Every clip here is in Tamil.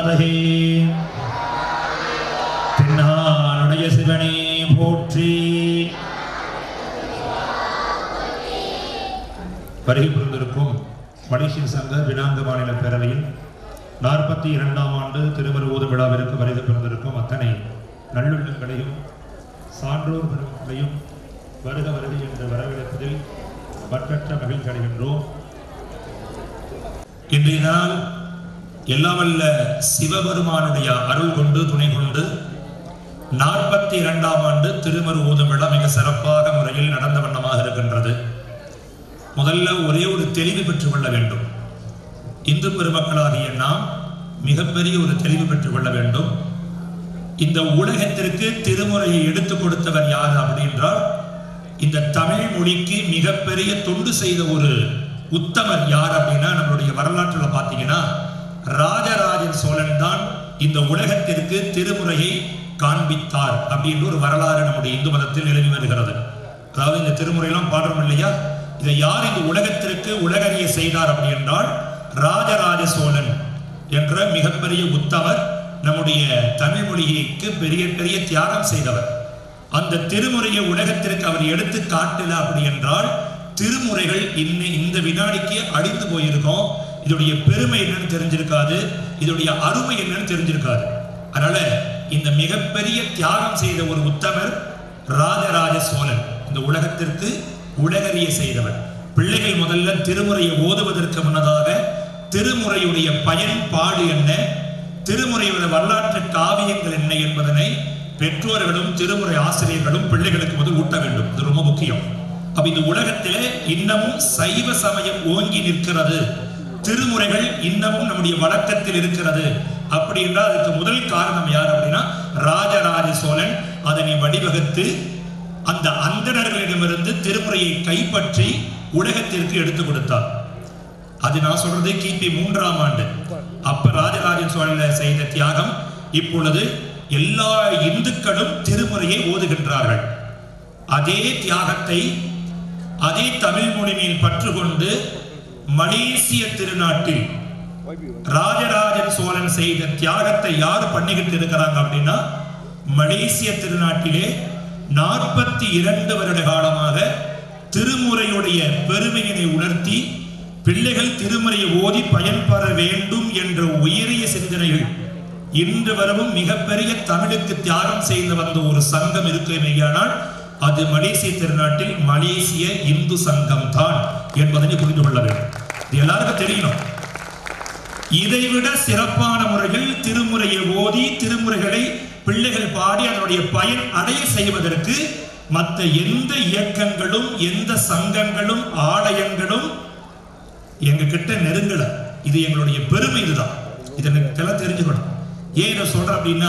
பாதகே தென்னானுடைய சிவனே போற்றி வருகை புரிந்திருக்கும் மலேசிய சங்க வினாங்க மாநில பேரவையில் நாற்பத்தி இரண்டாம் ஆண்டு திருமரு ஊது விழாவிற்கு வருகை புரிந்திருக்கும் அத்தனை நல்லுள்ளங்களையும் சான்றோர் பெருமக்களையும் வருக வருகை என்று வரவேற்பதில் பற்றற்ற மகிழ்ச்சி அடைகின்றோம் இன்றைய நாள் எல்லாம் வல்ல சிவபெருமானுடைய அருள் கொண்டு துணை கொண்டு நாற்பத்தி இரண்டாம் ஆண்டு திருமரு ஊதும் விழா மிக சிறப்பாக முறையில் நடந்த வண்ணமாக இருக்கின்றது முதல்ல ஒரே ஒரு தெளிவு பெற்றுக் கொள்ள வேண்டும் இந்து பெருமக்களாகிய நாம் மிகப்பெரிய ஒரு தெளிவு பெற்றுக் கொள்ள வேண்டும் இந்த உலகத்திற்கு திருமுறையை எடுத்துக் கொடுத்தவர் யார் அப்படின்றால் இந்த தமிழ் மொழிக்கு மிகப்பெரிய தொண்டு செய்த ஒரு உத்தமர் யார் அப்படின்னா நம்மளுடைய வரலாற்றுல பார்த்தீங்கன்னா ராஜராஜன் சோழன் தான் இந்த உலகத்திற்கு திருமுறையை காண்பித்தார் அப்படின்ற ஒரு வரலாறு நம்முடைய இந்து மதத்தில் நிலவி வருகிறது அதாவது இந்த திருமுறையெல்லாம் பாடுறோம் இல்லையா இதை யார் இந்த உலகத்திற்கு உலகறிய செய்தார் அப்படி என்றால் ராஜராஜ சோழன் என்ற மிகப்பெரிய உத்தவர் நம்முடைய தமிழ் மொழிக்கு பெரிய பெரிய தியாகம் செய்தவர் அந்த திருமுறையை உலகத்திற்கு அவர் எடுத்து காட்டல அப்படி என்றால் திருமுறைகள் இன்ன இந்த வினாடிக்கு அழிந்து போயிருக்கோம் இதோடைய பெருமை என்னன்னு தெரிஞ்சிருக்காது இதோடைய அருமை என்னன்னு தெரிஞ்சிருக்காது அதனால இந்த மிகப்பெரிய தியாகம் செய்த ஒரு உத்தமர் ராஜராஜ சோழன் இந்த உலகத்திற்கு உலகறிய செய்தவர் பிள்ளைகள் முதல்ல திருமுறையை ஓதுவதற்கு முன்னதாக திருமுறையுடைய பயன்பாடு என்ன திருமுறையுடைய வரலாற்று காவியங்கள் என்ன என்பதனை பெற்றோர்களும் திருமுறை ஆசிரியர்களும் பிள்ளைகளுக்கு முதல் ஊட்ட வேண்டும் இது ரொம்ப முக்கியம் அப்ப இந்த உலகத்திலே இன்னமும் சைவ சமயம் ஓங்கி நிற்கிறது திருமுறைகள் இன்னமும் நம்முடைய வழக்கத்தில் இருக்கிறது அப்படி என்றால் அதுக்கு முதல் காரணம் யார் அப்படின்னா ராஜராஜ சோழன் அதனை வடிவகுத்து அந்த அந்தணர்களிடமிருந்து திருமுறையை கைப்பற்றி உலகத்திற்கு எடுத்து கொடுத்தார் அது நான் சொல்றது கிபி மூன்றாம் ஆண்டு அப்ப ராஜராஜ சோழன் செய்த தியாகம் இப்பொழுது எல்லா இந்துக்களும் திருமுறையை ஓதுகின்றார்கள் அதே தியாகத்தை அதே தமிழ் மொழி மேல் பற்று கொண்டு மலேசிய திருநாட்டில் ராஜராஜன் சோழன் செய்த தியாகத்தை யார் பண்ணிக்கிட்டு இருக்கிறாங்க அப்படின்னா மலேசிய திருநாட்டிலே நாற்பத்தி இரண்டு வருட காலமாக திருமுறையுடைய பெருமையினை உணர்த்தி பிள்ளைகள் திருமுறையை ஓதி பயன்பெற வேண்டும் என்ற உயரிய சிந்தனைகள் இன்று வரவும் மிகப்பெரிய தமிழுக்கு தியாகம் செய்து வந்த ஒரு சங்கம் இருக்குமேயானால் அது மலேசிய திருநாட்டில் மலேசிய இந்து சங்கம் தான் என்பதனை புரிந்து கொள்ள வேண்டும் இது எல்லாருக்கும் தெரியணும் இதைவிட சிறப்பான முறையில் திருமுறையை ஓதி திருமுறைகளை பிள்ளைகள் பாடி அதனுடைய பயன் அடைய செய்வதற்கு மற்ற எந்த இயக்கங்களும் எந்த சங்கங்களும் ஆலயங்களும் எங்க கிட்ட நெருங்கல இது எங்களுடைய பெருமை இதுதான் இதை எல்லாம் தெரிஞ்சுக்கணும் ஏன் இதை சொல்றேன் அப்படின்னா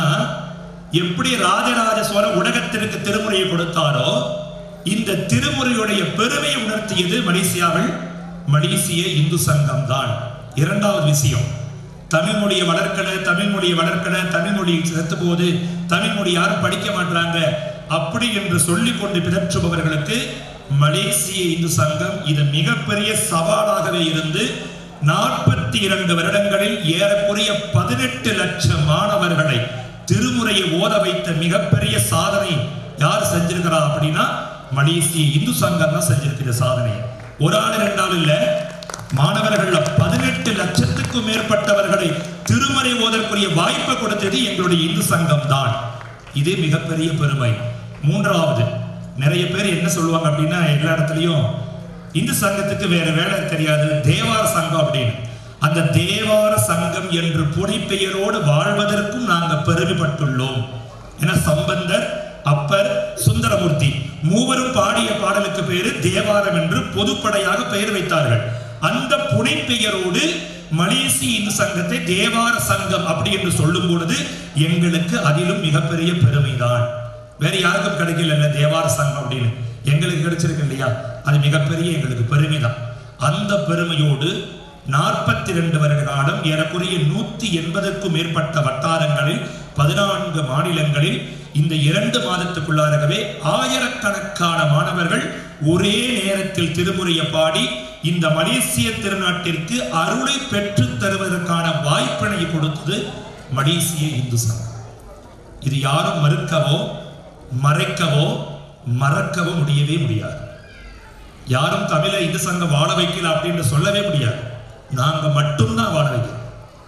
எப்படி ராஜராஜ சோழ உலகத்திற்கு திருமுறையை கொடுத்தாரோ இந்த திருமுறையுடைய பெருமையை உணர்த்தியது மலேசியாவில் மலேசிய இந்து சங்கம் தான் இரண்டாவது விஷயம் தமிழ் மொழியை வளர்க்கல தமிழ் மொழியை வளர்க்கல தமிழ் மொழி செத்து போது தமிழ் மொழி யாரும் படிக்க மாட்டாங்க அப்படி என்று சொல்லிக் கொண்டு பிதற்றுபவர்களுக்கு மலேசிய இந்து சங்கம் இது மிகப்பெரிய சவாலாகவே இருந்து நாற்பத்தி இரண்டு வருடங்களில் ஏறக்குறைய பதினெட்டு லட்சம் மாணவர்களை திருமுறையை ஓத வைத்த மிகப்பெரிய சாதனை யார் செஞ்சிருக்கிறா அப்படின்னா மலேசிய இந்து சங்கம் தான் செஞ்சிருக்கிற சாதனை ஒரு ஆள் ரெண்டு ஆள் இல்ல மாணவர்கள் பதினெட்டு லட்சத்துக்கும் மேற்பட்டவர்களை திருமறை ஓதற்குரிய வாய்ப்பை கொடுத்தது எங்களுடைய இந்து சங்கம் தான் இது மிகப்பெரிய பெருமை மூன்றாவது நிறைய பேர் என்ன சொல்லுவாங்க அப்படின்னா எல்லா இடத்துலையும் இந்து சங்கத்துக்கு வேற வேலை தெரியாது தேவார சங்கம் அப்படின்னு அந்த தேவார சங்கம் என்று புனைப்பெயரோடு வாழ்வதற்கும் நாங்கள் பெருமைப்பட்டுள்ளோம் என சம்பந்தர் அப்பர் சுந்தரமூர்த்தி மூவரும் பாடிய பாடலுக்கு பேரு தேவாரம் என்று பொதுப்படையாக பெயர் வைத்தார்கள் அந்த புனைப்பெயரோடு மலேசிய இந்து சங்கத்தை தேவார சங்கம் அப்படி என்று சொல்லும் பொழுது எங்களுக்கு அதிலும் மிகப்பெரிய பெருமைதான் வேற யாருக்கும் கிடைக்கல தேவார சங்கம் அப்படின்னு எங்களுக்கு கிடைச்சிருக்கு இல்லையா அது மிகப்பெரிய எங்களுக்கு பெருமை தான் அந்த பெருமையோடு நாற்பத்தி ரெண்டு வருட காலம் ஏறக்குறைய நூத்தி எண்பதுக்கும் மேற்பட்ட வட்டாரங்களில் பதினான்கு மாநிலங்களில் இந்த இரண்டு மாதத்துக்குள்ளாகவே ஆயிரக்கணக்கான மாணவர்கள் ஒரே நேரத்தில் திருமுறையை பாடி இந்த மலேசிய திருநாட்டிற்கு அருளை பெற்று தருவதற்கான வாய்ப்பினை கொடுத்தது மலேசிய இந்து சங்கம் இது யாரும் மறுக்கவோ மறைக்கவோ மறக்கவோ முடியவே முடியாது யாரும் தமிழை இந்து சங்கம் வாழ வைக்கல அப்படின்னு சொல்லவே முடியாது நாங்க மட்டும்தான் வாழ வைக்கிறோம்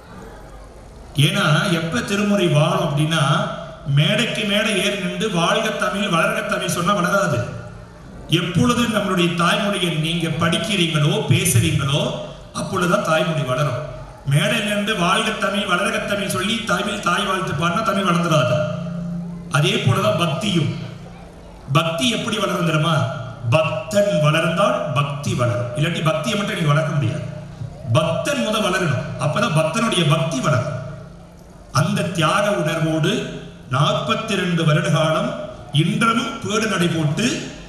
ஏன்னா எப்ப திருமுறை வாழும் அப்படின்னா மேடைக்கு மேடை ஏறி நின்று வாழ்க தமிழ் வளர்க தமிழ் சொன்னா வளராது எப்பொழுது நம்மளுடைய தாய்மொழியை நீங்க படிக்கிறீங்களோ பேசுறீங்களோ அப்பொழுதுதான் தாய்மொழி வளரும் மேடையில் நின்று வாழ்க தமிழ் வளர்க தமிழ் சொல்லி தமிழ் தாய் வாழ்த்து பாடினா தமிழ் வளர்ந்துடாது அதே போலதான் பக்தியும் பக்தி எப்படி வளரும் தெரியுமா பக்தன் வளர்ந்தால் பக்தி வளரும் இல்லாட்டி பக்தியை மட்டும் நீங்க வளர்க்க முடியாது பக்தன் முத வளரணும் அப்பதான் பக்தனுடைய பக்தி வளரும் அந்த தியாக உணர்வோடு நாற்பத்தி ரெண்டு வருட காலம் இன்றமும் பேடு நடை போட்டு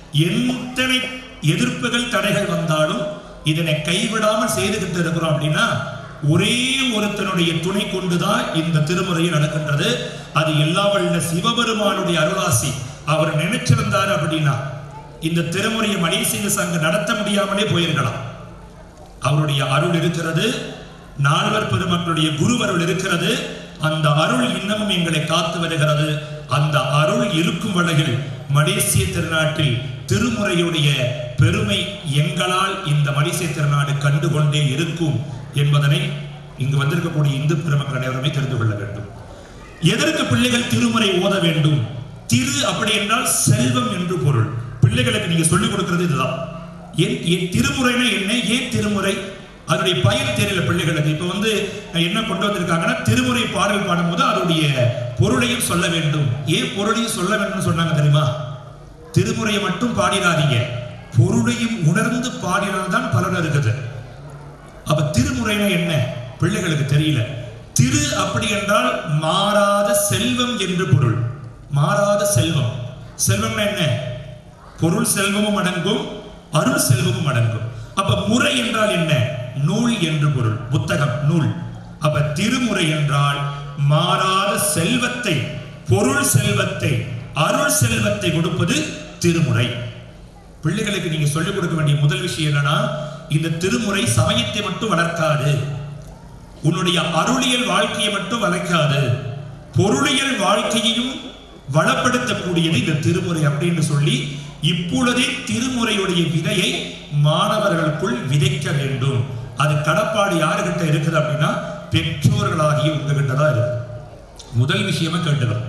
எத்தனை எதிர்ப்புகள் தடைகள் வந்தாலும் இதனை கைவிடாமல் செய்துகிட்டு இருக்கிறோம் அப்படின்னா ஒரே ஒருத்தனுடைய துணை கொண்டுதான் இந்த திருமுறையை நடக்கின்றது அது எல்லா வல்ல சிவபெருமானுடைய அருளாசி அவர் நினைச்சிருந்தாரு அப்படின்னா இந்த திருமுறையை மலேசிய சங்கம் நடத்த முடியாமலே போயிருக்கலாம் அவருடைய அருள் இருக்கிறது நால்வர் பெருமக்களுடைய குருவருள் இருக்கிறது அந்த அருள் இன்னமும் எங்களை காத்து வருகிறது அந்த அருள் இருக்கும் வகையில் மலேசிய திருநாட்டில் திருமுறையுடைய பெருமை எங்களால் இந்த மலேசிய திருநாடு கண்டுகொண்டே இருக்கும் என்பதனை இங்கு வந்திருக்கக்கூடிய இந்து பெருமக்கள் அனைவருமே தெரிந்து கொள்ள வேண்டும் எதற்கு பிள்ளைகள் திருமுறை ஓத வேண்டும் திரு அப்படி என்றால் செல்வம் என்று பொருள் பிள்ளைகளுக்கு நீங்க சொல்லிக் கொடுக்கிறது இதுதான் ஏன் ஏன் திருமுறைனா என்ன ஏன் திருமுறை அதனுடைய பயன் தெரியல பிள்ளைகளுக்கு இப்ப வந்து என்ன கொண்டு வந்திருக்காங்கன்னா திருமுறை பாடல் பாடும்போது அதனுடைய பொருளையும் சொல்ல வேண்டும் ஏன் பொருளையும் சொல்ல வேண்டும் சொன்னாங்க தெரியுமா திருமுறையை மட்டும் பாடிடாதீங்க பொருளையும் உணர்ந்து பாடினால்தான் பலன் இருக்குது அப்ப திருமுறைனா என்ன பிள்ளைகளுக்கு தெரியல திரு அப்படி என்றால் மாறாத செல்வம் என்று பொருள் மாறாத செல்வம் செல்வம்னா என்ன பொருள் செல்வமும் அடங்கும் அருள் செல்வமும் அடங்கும் அப்ப முறை என்றால் என்ன நூல் என்று பொருள் புத்தகம் நூல் அப்ப திருமுறை என்றால் மாறாத செல்வத்தை பொருள் செல்வத்தை அருள் செல்வத்தை கொடுப்பது திருமுறை பிள்ளைகளுக்கு நீங்க சொல்லிக் கொடுக்க வேண்டிய முதல் விஷயம் என்னன்னா இந்த திருமுறை சமயத்தை மட்டும் வளர்க்காது உன்னுடைய அருளியல் வாழ்க்கையை மட்டும் வளர்க்காது பொருளியல் வாழ்க்கையையும் வளப்படுத்தக்கூடியது இந்த திருமுறை அப்படின்னு சொல்லி இப்பொழுதே திருமுறையுடைய விதையை மாணவர்களுக்குள் விதைக்க வேண்டும் அது கடப்பாடு யாருகிட்ட இருக்குது அப்படின்னா பெற்றோர்களாகிய உங்ககிட்ட தான் இருக்கு முதல் விஷயமா கேட்டுக்கலாம்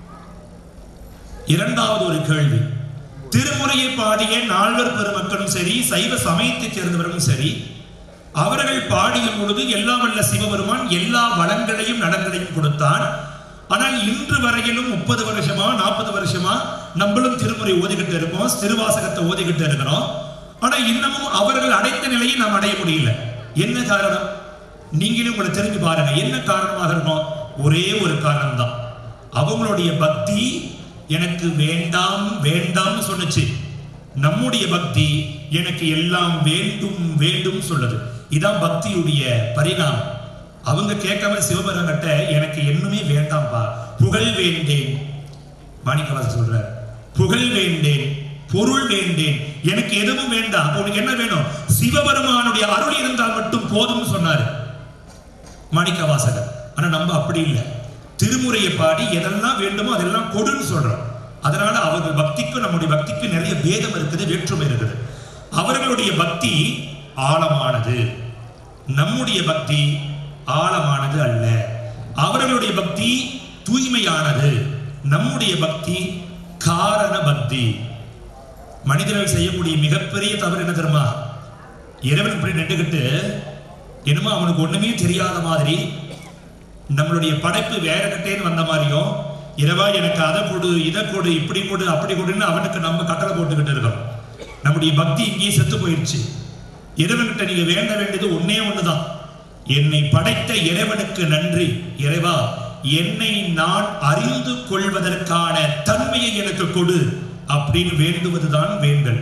இரண்டாவது ஒரு கேள்வி திருமுறையை பாடிய நால்வர் பெருமக்களும் சரி சைவ சமயத்தைச் சேர்ந்தவர்களும் சரி அவர்கள் பாடிய பொழுது எல்லா வல்ல சிவபெருமான் எல்லா வளங்களையும் நலங்களையும் கொடுத்தான் ஆனால் இன்று வரையிலும் முப்பது வருஷமா நாற்பது வருஷமா நம்மளும் திருமுறை ஓதிக்கிட்டு இருக்கோம் திருவாசகத்தை ஓதிக்கிட்டு இருக்கிறோம் ஆனா இன்னமும் அவர்கள் அடைத்த நிலையை நாம் அடைய முடியல என்ன காரணம் நீங்களும் உங்களை தெரிஞ்சு பாருங்க என்ன காரணமாக இருக்கும் ஒரே ஒரு காரணம் தான் அவங்களுடைய பக்தி எனக்கு வேண்டாம் வேண்டாம்னு சொன்னுச்சு நம்முடைய பக்தி எனக்கு எல்லாம் வேண்டும் வேண்டும் சொல்லுது இதான் பக்தியுடைய பரிணாமம் அவங்க கேட்காம சிவபெருமன்கிட்ட எனக்கு என்னமே வேண்டாம்ப்பா புகழ் வேண்டேன் மாணிக்கவாசன் சொல்ற புகழ் வேண்டேன் பொருள் வேண்டேன் எனக்கு எதுவும் வேண்டாம் அப்ப உனக்கு என்ன வேணும் சிவபெருமானுடைய அருள் இருந்தால் மட்டும் போதும்னு சொன்னாரு மாணிக்கவாசகர் ஆனா நம்ம அப்படி இல்லை திருமுறையை பாடி எதெல்லாம் வேண்டுமோ அதெல்லாம் கொடுன்னு சொல்றோம் அதனால அவர்கள் பக்திக்கும் நம்முடைய பக்திக்கும் நிறைய பேதம் இருக்குது வேற்றுமை இருக்குது அவர்களுடைய பக்தி ஆழமானது நம்முடைய பக்தி ஆழமானது அல்ல அவர்களுடைய பக்தி தூய்மையானது நம்முடைய பக்தி காரண பக்தி மனிதர்கள் செய்யக்கூடிய மிகப்பெரிய தவறு என்ன தெரியுமா இறைவன் இப்படி நின்றுகிட்டு என்னமோ அவனுக்கு ஒண்ணுமே தெரியாத மாதிரி நம்மளுடைய படைப்பு வேற கிட்டேன்னு வந்த மாதிரியும் இரவா எனக்கு அதை கொடு இதை கொடு இப்படி கொடு அப்படி கொடுன்னு அவனுக்கு நம்ம கட்டளை போட்டுக்கிட்டு இருக்கோம் நம்முடைய பக்தி இங்கேயே செத்து போயிடுச்சு இறைவன்கிட்ட நீங்க வேண்ட வேண்டியது ஒன்னே ஒண்ணுதான் என்னை படைத்த இறைவனுக்கு நன்றி இறைவா என்னை நான் அறிந்து கொள்வதற்கான தன்மையை எனக்கு கொடு அப்படின்னு வேண்டுவதுதான் வேண்டல்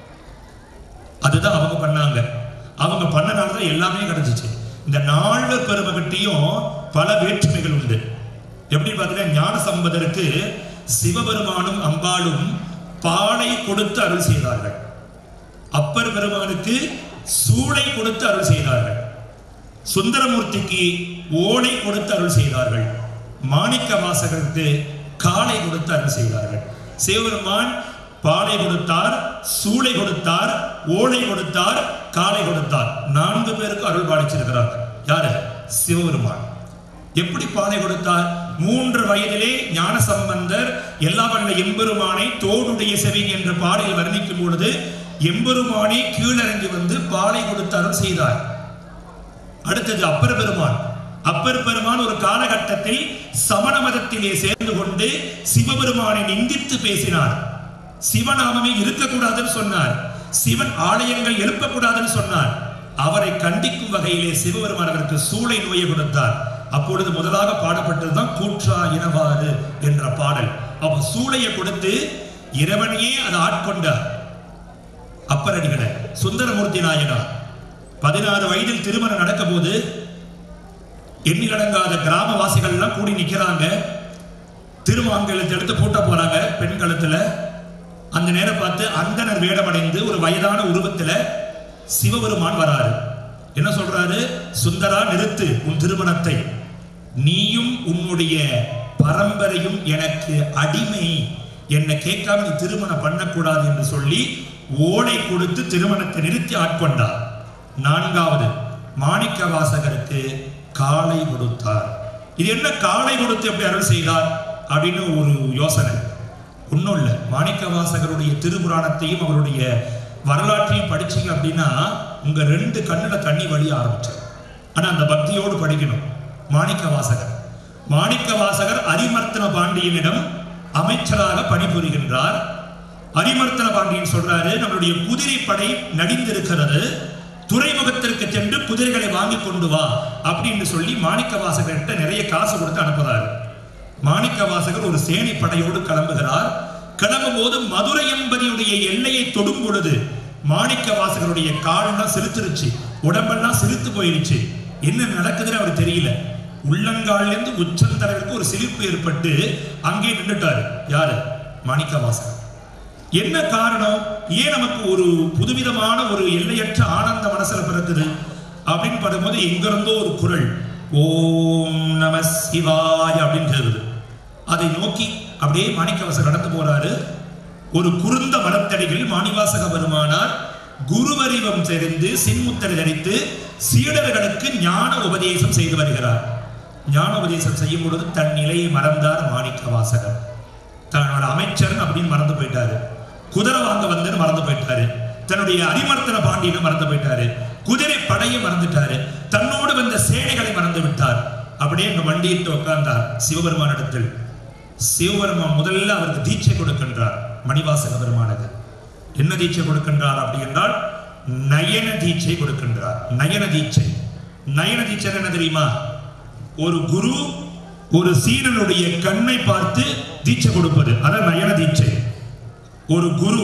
அதுதான் அவங்க பண்ணாங்க அவங்க பண்ணனால தான் எல்லாமே கிடைச்சிச்சு இந்த நாலு பெருமகிட்டையும் பல வேற்றுமைகள் உண்டு எப்படி பார்த்தீங்கன்னா ஞான சம்பதருக்கு சிவபெருமானும் அம்பாளும் பாலை கொடுத்து அருள் செய்தார்கள் அப்பர் பெருமானுக்கு சூளை கொடுத்து அருள் செய்தார்கள் சுந்தரமூர்த்திக்கு ஓடை கொடுத்து அருள் செய்தார்கள் மாணிக்க வாசகருக்கு காலை கொடுத்து அருள் செய்தார்கள் சிவபெருமான் பாலை கொடுத்தார் சூளை கொடுத்தார் ஓலை கொடுத்தார் காலை கொடுத்தார் நான்கு பேருக்கு அருள் பாலிச்சிருக்கிறார் யாரு சிவபெருமான் எப்படி பாலை கொடுத்தார் மூன்று வயதிலே ஞான சம்பந்தர் எல்லா வல்ல எம்பெருமானை தோடுடைய செவி என்ற பாடலில் வர்ணிக்கும் பொழுது எம்பெருமானே கீழிறங்கி வந்து பாலை கொடுத்து அருள் செய்தார் அடுத்தது அப்பர் பெருமான் அப்பர் பெருமான் ஒரு காலகட்டத்தில் சமண மதத்திலே சேர்ந்து கொண்டு சிவபெருமானை நிந்தித்து பேசினார் சிவநாமமே இருக்கக்கூடாதுன்னு சொன்னார் சிவன் ஆலயங்கள் எழுப்பக்கூடாதுன்னு சொன்னார் அவரை கண்டிக்கும் வகையிலே சிவபெருமான் அவருக்கு சூளை நோயை கொடுத்தார் அப்பொழுது முதலாக பாடப்பட்டதுதான் கூற்றா இனவாறு என்ற பாடல் அப்ப சூளையை கொடுத்து இறைவனையே அதை ஆட்கொண்டார் அப்பரடிகளை சுந்தரமூர்த்தி நாயனார் பதினாறு வயதில் திருமணம் நடக்க போது எண்ணிலடங்காத கிராமவாசிகள் எல்லாம் கூடி நிக்கிறாங்க திருமாங்கலத்தை எடுத்து பூட்ட போறாங்க பெண் கழுத்துல அந்த நேரம் பார்த்து அந்தனர் வேடமடைந்து ஒரு வயதான உருவத்துல சிவபெருமான் வராரு என்ன சொல்றாரு சுந்தரா நிறுத்து உன் திருமணத்தை நீயும் உன்னுடைய பரம்பரையும் எனக்கு அடிமை என்னை கேட்காம நீ திருமணம் பண்ணக்கூடாது என்று சொல்லி ஓலை கொடுத்து திருமணத்தை நிறுத்தி ஆட்கொண்டார் நான்காவது மாணிக்க வாசகருக்கு காலை கொடுத்தார் இது என்ன காலை கொடுத்து எப்படி அருள் செய்தார் அப்படின்னு ஒரு யோசனை ஒன்றும் இல்லை மாணிக்க வாசகருடைய திருபுராணத்தையும் அவருடைய வரலாற்றையும் படிச்சீங்க அப்படின்னா உங்க ரெண்டு கண்ணுல தண்ணி வழிய ஆரம்பிச்சிடும் ஆனா அந்த பக்தியோடு படிக்கணும் மாணிக்க வாசகர் மாணிக்க வாசகர் அரிமர்த்தன பாண்டியனிடம் அமைச்சராக பணிபுரிகின்றார் அரிமர்த்தன பாண்டியன் சொல்றாரு நம்மளுடைய குதிரை படை நடிந்திருக்கிறது துறைமுகத்திற்கு சென்று குதிரைகளை வாங்கி கொண்டு வா அப்படின்னு சொல்லி மாணிக்க வாசகர்கிட்ட நிறைய காசு கொடுத்து அனுப்புறாரு மாணிக்க வாசகர் ஒரு சேனை படையோடு கிளம்புகிறார் கிளம்பும் போது மதுரை எம்பதியுடைய எல்லையை தொடும் பொழுது மாணிக்க வாசகருடைய காலெல்லாம் செலுத்துருச்சு உடம்பெல்லாம் செலுத்து போயிடுச்சு என்ன நடக்குதுன்னு அவர் தெரியல உள்ளங்கால்ல இருந்து உச்சந்தலைவருக்கு ஒரு சிலிர்ப்பு ஏற்பட்டு அங்கே நின்றுட்டாரு யாரு மாணிக்க வாசகர் என்ன காரணம் ஏன் நமக்கு ஒரு புதுவிதமான ஒரு எல்லையற்ற ஆனந்த மனசுல பிறக்குது அப்படின்னு படும்போது எங்கிருந்தோ ஒரு குரல் ஓம் நம சிவாய அப்படின்னு கேக்குது அதை நோக்கி அப்படியே மாணிக்கவாசகர் நடந்து போறாரு ஒரு குறுந்த மரத்தடிகள் மாணிவாசக பெருமானார் குருவரிவம் தெரிந்து சின்முத்தரை தரித்து சீடர்களுக்கு ஞான உபதேசம் செய்து வருகிறார் ஞான உபதேசம் செய்யும் பொழுது தன் நிலையை மறந்தார் மாணிக்க வாசகர் தன்னோட அமைச்சர் அப்படின்னு மறந்து போயிட்டாரு குதிரை வாங்க வந்தேன்னு மறந்து போயிட்டாரு தன்னுடைய அரிமர்த்தன பாண்டியனை மறந்து போயிட்டாரு குதிரை படையை மறந்துட்டாரு தன்னோடு வந்த சேனைகளை மறந்து விட்டார் அப்படியே இந்த வண்டியிட்டு உட்கார்ந்தார் சிவபெருமான் இடத்தில் சிவபெருமான் முதல்ல அவருக்கு தீட்சை கொடுக்கின்றார் மணிவாசக பெருமானுக்கு என்ன தீட்சை கொடுக்கின்றார் அப்படி என்றால் நயன தீட்சை கொடுக்கின்றார் நயன தீட்சை நயன தீட்சை என்ன தெரியுமா ஒரு குரு ஒரு சீடனுடைய கண்ணை பார்த்து தீட்சை கொடுப்பது அதான் நயன தீட்சை ஒரு குரு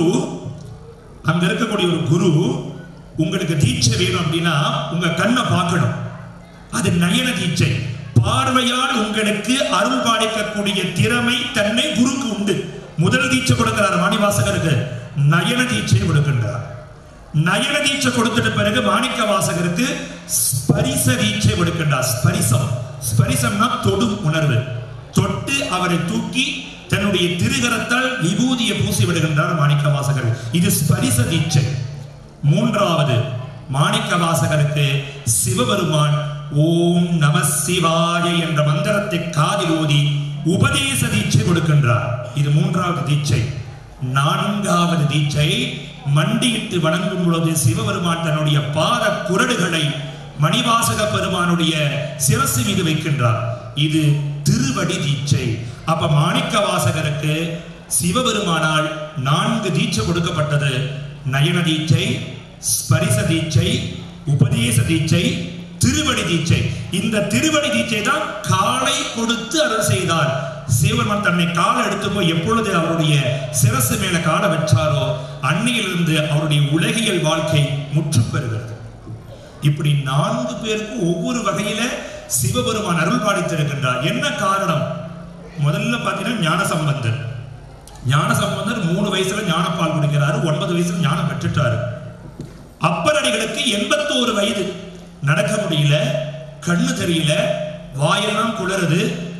அங்க இருக்கக்கூடிய ஒரு குரு உங்களுக்கு தீட்சை வேணும் அப்படின்னா உங்க கண்ணை பார்க்கணும் அது நயன தீட்சை பார்வையால் உங்களுக்கு அருள் பாலிக்கக்கூடிய திறமை தன்னை குருக்கு உண்டு முதல் தீட்சை கொடுக்கிறார் மாணிவாசகருக்கு நயன தீட்சை கொடுக்கின்றார் நயன தீட்சை கொடுத்துட்ட பிறகு மாணிக்க வாசகருக்கு ஸ்பரிச தீட்சை கொடுக்கின்றார் ஸ்பரிசம் ஸ்பரிசம்னா தொடும் உணர்வு தொட்டு அவரை தூக்கி தன்னுடைய திருகரத்தால் விபூதியை பூசி விடுகின்றார் மாணிக்க வாசகர் இது ஸ்பரிச தீட்சை மூன்றாவது மாணிக்க வாசகருக்கு சிவபெருமான் ஓம் நம சிவாய என்ற மந்திரத்தை காதில் ஓதி உபதேச தீட்சை கொடுக்கின்றார் இது மூன்றாவது தீட்சை நான்காவது தீட்சை மண்டியிட்டு வணங்கும் பொழுது சிவபெருமான் தன்னுடைய பாத குரடுகளை மணிவாசக பெருமானுடைய சிரசு மீது வைக்கின்றார் இது திருவடி தீட்சை அப்ப மாணிக்க வாசகருக்கு சிவபெருமானால் நான்கு தீட்சை கொடுக்கப்பட்டது நயன தீட்சை ஸ்பரிச தீட்சை உபதேச தீட்சை திருவடி தீட்சை இந்த திருவடி தீட்சை தான் காலை கொடுத்து அருள் செய்தார் சிவபெருமான் தன்னை காலை எடுத்து போய் எப்பொழுது அவருடைய சிரசு மேல காலை வச்சாரோ அன்னையிலிருந்து அவருடைய உலகியல் வாழ்க்கை முற்று பெறுகிறது இப்படி நான்கு பேருக்கு ஒவ்வொரு வகையில சிவபெருமான் அருள் பாலித்திருக்கின்றார் என்ன காரணம் முதல்ல பாத்தீங்கன்னா ஞான சம்பந்தர் ஞான சம்பந்தர் மூணு வயசுல ஞானப்பால் குடிக்கிறாரு ஒன்பது வயசுல ஞானம் பெற்றுட்டாரு அப்பரடிகளுக்கு எண்பத்தோரு வயது நடக்க முடியல கண்ணு தெரியல வாயெல்லாம் குளறுது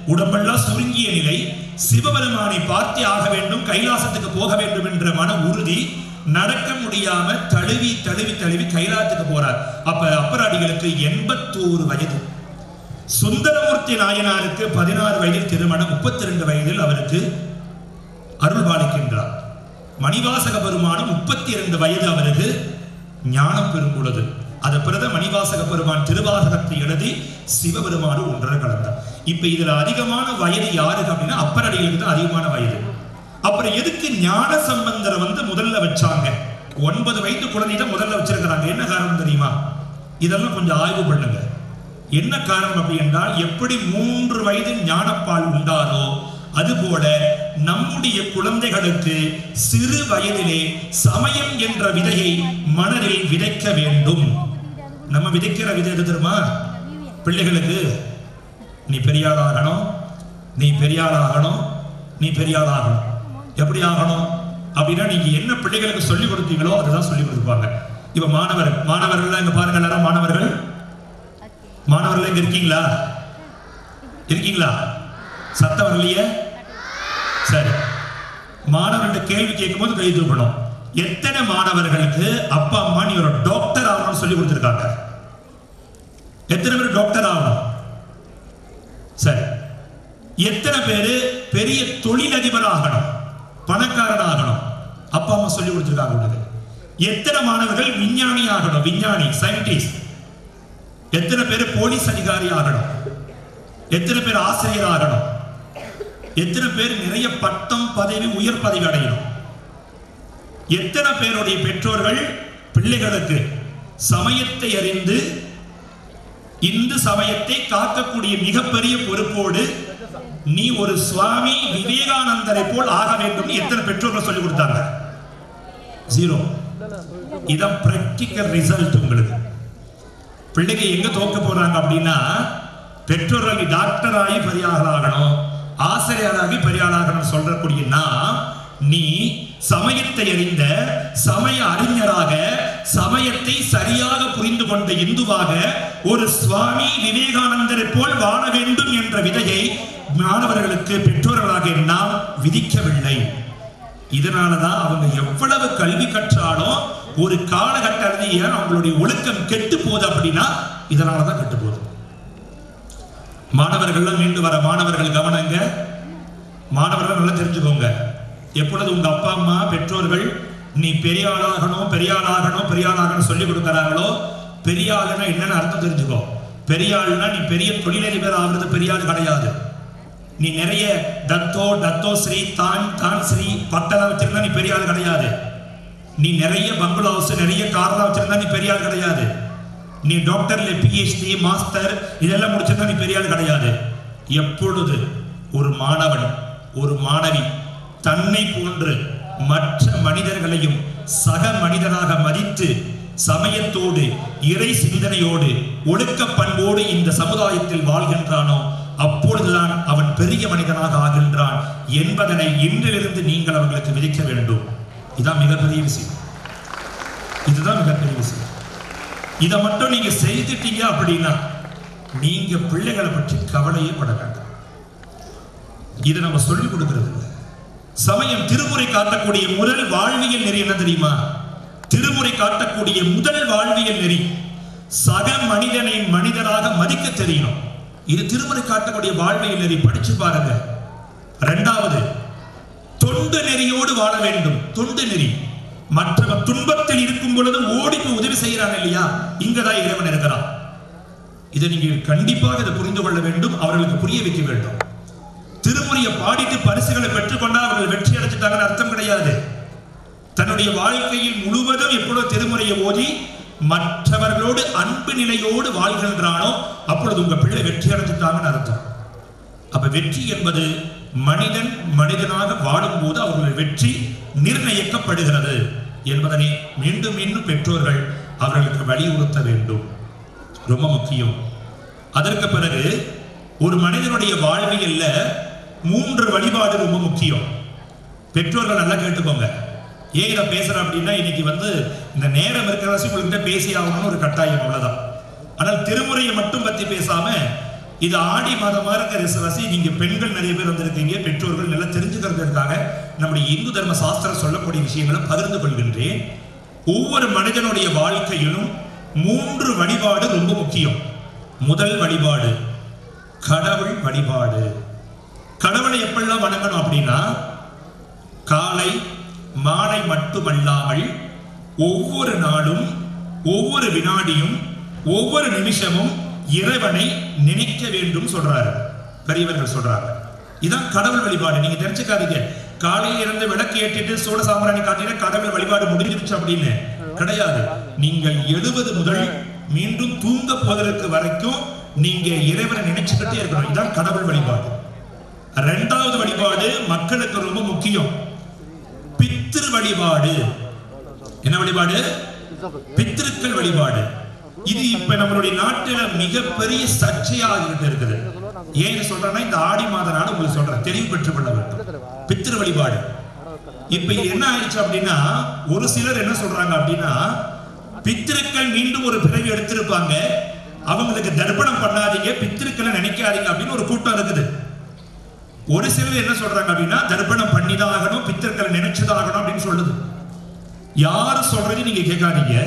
உடம்பெல்லாம் சுருங்கிய நிலை சிவபெருமானை பார்த்தே ஆக வேண்டும் கைலாசத்துக்கு போக வேண்டும் என்ற மன உறுதி நடக்க முடியாம தழுவி தழுவி தழுவி கைலாசத்துக்கு போறார் அப்ப அப்பராடிகளுக்கு எண்பத்தோரு வயது சுந்தரமூர்த்தி நாயனாருக்கு பதினாறு வயதில் திருமணம் முப்பத்தி ரெண்டு வயதில் அவருக்கு அருள் பாலிக்கின்றார் மணிவாசக பெருமானும் முப்பத்தி இரண்டு வயது அவருக்கு ஞானம் பெறும் பொழுது அது பிறகு மணிவாசக பெருமான் திருவாசகத்தை எழுதி சிவபெருமானு ஒன்றரை கலந்தார் இப்ப இதுல அதிகமான வயது யாருக்கு அப்படின்னா அப்பரடிகளுக்கு தான் அதிகமான வயது அப்புறம் எதுக்கு ஞான சம்பந்தரை வந்து முதல்ல வச்சாங்க ஒன்பது வயது குழந்தை தான் முதல்ல வச்சிருக்கிறாங்க என்ன காரணம் தெரியுமா இதெல்லாம் கொஞ்சம் ஆய்வு பண்ணுங்க என்ன காரணம் அப்படி என்றால் எப்படி மூன்று வயது ஞானப்பால் உண்டானோ அதுபோல நம்முடைய குழந்தைகளுக்கு சிறு வயதிலே சமயம் என்ற விதையை மனதில் விதைக்க வேண்டும் நம்ம விதைக்கிற விதை எது தெரியுமா பிள்ளைகளுக்கு நீ பெரியாள் ஆகணும் நீ பெரியாள் ஆகணும் நீ பெரியாள் ஆகணும் எப்படி ஆகணும் அப்படின்னா நீங்க என்ன பிள்ளைகளுக்கு சொல்லி கொடுத்தீங்களோ அதுதான் சொல்லி கொடுப்பாங்க இப்ப மாணவர் மாணவர்கள் இங்க பாருங்க எல்லாரும் மாணவர்கள் மாணவர்கள் இங்க இருக்கீங்களா இருக்கீங்களா சத்தம் வரலையே சரி மாணவர்கள்ட்ட கேள்வி கேட்கும்போது கை தூக்கணும் எத்தனை மாணவர்களுக்கு அப்பா அம்மா நீ ஒரு டாக்டர் ஆகணும்னு சொல்லி கொடுத்துருக்காங்க எத்தனை பேர் டாக்டர் ஆகணும் சரி எத்தனை பேரு பெரிய தொழிலதிபர் ஆகணும் பணக்காரன் ஆகணும் அப்பா அம்மா சொல்லி கொடுத்துருக்காங்க உங்களுக்கு எத்தனை மாணவர்கள் விஞ்ஞானி ஆகணும் விஞ்ஞானி சயின்டிஸ்ட் எத்தனை பேர் போலீஸ் அதிகாரி ஆகணும் எத்தனை பேர் ஆசிரியர் ஆகணும் எத்தனை பேர் நிறைய பட்டம் பதவி உயர் பதவி அடையணும் எத்தனை பேருடைய பெற்றோர்கள் பிள்ளைகளுக்கு சமயத்தை அறிந்து இந்து சமயத்தை காக்கக்கூடிய மிகப்பெரிய பொறுப்போடு நீ ஒரு சுவாமி விவேகானந்தரை போல் ஆக வேண்டும் எத்தனை பெற்றோர்கள் சொல்லி கொடுத்தாங்க ஜீரோ இதான் பிராக்டிக்கல் ரிசல்ட் உங்களுக்கு பிள்ளைங்க எங்க தோக்க போறாங்க அப்படின்னா பெற்றோர்கள் நீ டாக்டர் ஆகி பெரிய ஆகணும் ஆசிரியராகி பெரிய ஆளாகணும் சொல்றக்கூடிய நான் நீ சமயத்தை அறிந்த சமய அறிஞராக சமயத்தை சரியாக புரிந்து கொண்ட இந்துவாக ஒரு சுவாமி விவேகானந்தரை போல் வாழ வேண்டும் என்ற விதையை மாணவர்களுக்கு பெற்றோர்களாக நாம் விதிக்கவில்லை இதனாலதான் அவங்க எவ்வளவு கல்வி கற்றாலும் ஒரு காலகட்டத்தில் ஏன் அவங்களுடைய ஒழுக்கம் கெட்டு போகுது அப்படின்னா இதனாலதான் கெட்டு போகுது மாணவர்கள்லாம் மீண்டு வர மாணவர்கள் கவனங்க மாணவர்கள் நல்லா தெரிஞ்சுக்கோங்க எப்பொழுது உங்க அப்பா அம்மா பெற்றோர்கள் நீ பெரிய ஆளாகணும் பெரிய ஆளாகணும் பெரிய ஆளாகணும் சொல்லி கொடுக்கறாங்களோ பெரிய ஆளுனா என்னன்னு அர்த்தம் தெரிஞ்சுக்கோ பெரிய ஆளுனா நீ பெரிய தொழிலதிபர் ஆகுறது பெரிய ஆள் கிடையாது நீ நிறைய தத்தோ தத்தோ ஸ்ரீ தான் தான் ஸ்ரீ பட்டெல்லாம் வச்சிருந்தா நீ பெரிய ஆள் கிடையாது நீ நிறைய பங்களா ஹவுஸ் நிறைய கார்லாம் வச்சிருந்தா நீ பெரிய ஆள் கிடையாது நீ டாக்டர்ல பிஹெச்டி மாஸ்டர் இதெல்லாம் முடிச்சிருந்தா நீ பெரிய ஆள் கிடையாது எப்பொழுது ஒரு மாணவன் ஒரு மாணவி தன்னை போன்று மற்ற மனிதர்களையும் சக மனிதனாக மதித்து சமயத்தோடு இறை சிந்தனையோடு ஒழுக்க பண்போடு இந்த சமுதாயத்தில் வாழ்கின்றானோ அப்பொழுதுதான் அவன் பெரிய மனிதனாக ஆகின்றான் என்பதனை இன்றிலிருந்து நீங்கள் அவர்களுக்கு விதிக்க வேண்டும் இதான் மிகப்பெரிய விஷயம் இதுதான் மிகப்பெரிய விஷயம் இதை மட்டும் நீங்க செய்துட்டீங்க அப்படின்னா நீங்க பிள்ளைகளை பற்றி கவலையே பட வேண்டாம் இதை நம்ம சொல்லிக் கொடுக்கிறது இல்லை சமயம் திருமுறை காட்டக்கூடிய முதல் வாழ்வியல் நெறி என்ன தெரியுமா திருமுறை காட்டக்கூடிய முதல் வாழ்வியல் நெறி சக மனிதனை மனிதராக மதிக்க தெரியணும் இது திருமுறை காட்டக்கூடிய வாழ்வியல் நெறி படிச்சு பாருங்க இரண்டாவது தொண்டு நெறியோடு வாழ வேண்டும் தொண்டு நெறி மற்றவன் துன்பத்தில் இருக்கும் பொழுது ஓடி போய் உதவி செய்கிறான் இல்லையா இங்கதான் இறைவன் இருக்கிறான் இதை நீங்கள் கண்டிப்பாக இதை புரிந்து கொள்ள வேண்டும் அவர்களுக்கு புரிய வைக்க வேண்டும் திருமுறையை பாடிட்டு பரிசுகளை பெற்றுக்கொண்டா அவர்கள் வெற்றி அடைச்சிட்டாங்கன்னு அர்த்தம் கிடையாது தன்னுடைய வாழ்க்கையில் முழுவதும் எப்பொழுது திருமுறையை ஓதி மற்றவர்களோடு அன்பு நிலையோடு வாழ்கின்றானோ அப்பொழுது உங்க பிள்ளை வெற்றி அடைஞ்சிட்டாங்கன்னு அர்த்தம் அப்ப வெற்றி என்பது மனிதன் மனிதனாக வாழும்போது அவர்கள் வெற்றி நிர்ணயிக்கப்படுகிறது என்பதனை மீண்டும் மீண்டும் பெற்றோர்கள் அவர்களுக்கு வலியுறுத்த வேண்டும் ரொம்ப முக்கியம் அதற்கு பிறகு ஒரு மனிதனுடைய வாழ்வியல்ல மூன்று வழிபாடு ரொம்ப முக்கியம் பெற்றோர்கள் நல்லா கேட்டுக்கோங்க ஏன் இதை பேசுறேன் அப்படின்னா இன்னைக்கு வந்து இந்த நேரம் இருக்கிற உங்கள்கிட்ட பேசி ஆகணும்னு ஒரு கட்டாயம் அவ்வளவுதான் ஆனால் திருமுறையை மட்டும் பத்தி பேசாம இது ஆடி மாதமா இருக்கிற ரிசவாசி நீங்க பெண்கள் நிறைய பேர் வந்திருக்கீங்க பெற்றோர்கள் நல்லா தெரிஞ்சுக்கிறதுக்காக நம்முடைய இந்து தர்ம சாஸ்திரம் சொல்லக்கூடிய விஷயங்களை பகிர்ந்து கொள்கின்றேன் ஒவ்வொரு மனிதனுடைய வாழ்க்கையிலும் மூன்று வழிபாடு ரொம்ப முக்கியம் முதல் வழிபாடு கடவுள் வழிபாடு கடவுளை எப்பெல்லாம் வணங்கணும் அப்படின்னா காலை மாலை மட்டுமல்லாமல் ஒவ்வொரு நாளும் ஒவ்வொரு வினாடியும் ஒவ்வொரு நிமிஷமும் இறைவனை நினைக்க வேண்டும் சொல்றாரு பெரியவர்கள் சொல்றாங்க இதான் கடவுள் வழிபாடு நீங்க தெரிஞ்சுக்காதீங்க காலையில இருந்து விளக்கு ஏற்றிட்டு சூட சாம்பிராணி காட்டினா கடவுள் வழிபாடு முடிஞ்சிருச்சு அப்படின்னு கிடையாது நீங்கள் எழுபது முதல் மீண்டும் தூங்க போவதற்கு வரைக்கும் நீங்க இறைவனை நினைச்சுக்கிட்டே இருக்கணும் இதுதான் கடவுள் வழிபாடு ரெண்டாவது வழிபாடு மக்களுக்கு ரொம்ப முக்கியம் பித்திரு வழிபாடு என்ன வழிபாடு பித்திருக்கள் வழிபாடு இது இப்ப நம்மளுடைய நாட்டுல மிகப்பெரிய சர்ச்சையாக இருக்குது ஏன் சொல்றேன்னா இந்த ஆடி மாத நாடு உங்களுக்கு சொல்றேன் தெளிவு பெற்றுக் கொள்ள வேண்டும் பித்திரு வழிபாடு இப்ப இது என்ன ஆயிடுச்சு அப்படின்னா ஒரு சிலர் என்ன சொல்றாங்க அப்படின்னா பித்திருக்கள் மீண்டும் ஒரு பிறவி எடுத்திருப்பாங்க அவங்களுக்கு தர்ப்பணம் பண்ணாதீங்க பித்திருக்களை நினைக்காதீங்க அப்படின்னு ஒரு கூட்டம் இருக்குது ஒரு சிலர் என்ன சொல்றாங்க அப்படின்னா தர்ப்பணம் பண்ணிதான் ஆகணும் பித்திருக்களை நினைச்சுதான் ஆகணும் அப்படின்னு சொல்லுது யார் சொல்றது நீங்க கேட்காதீங்க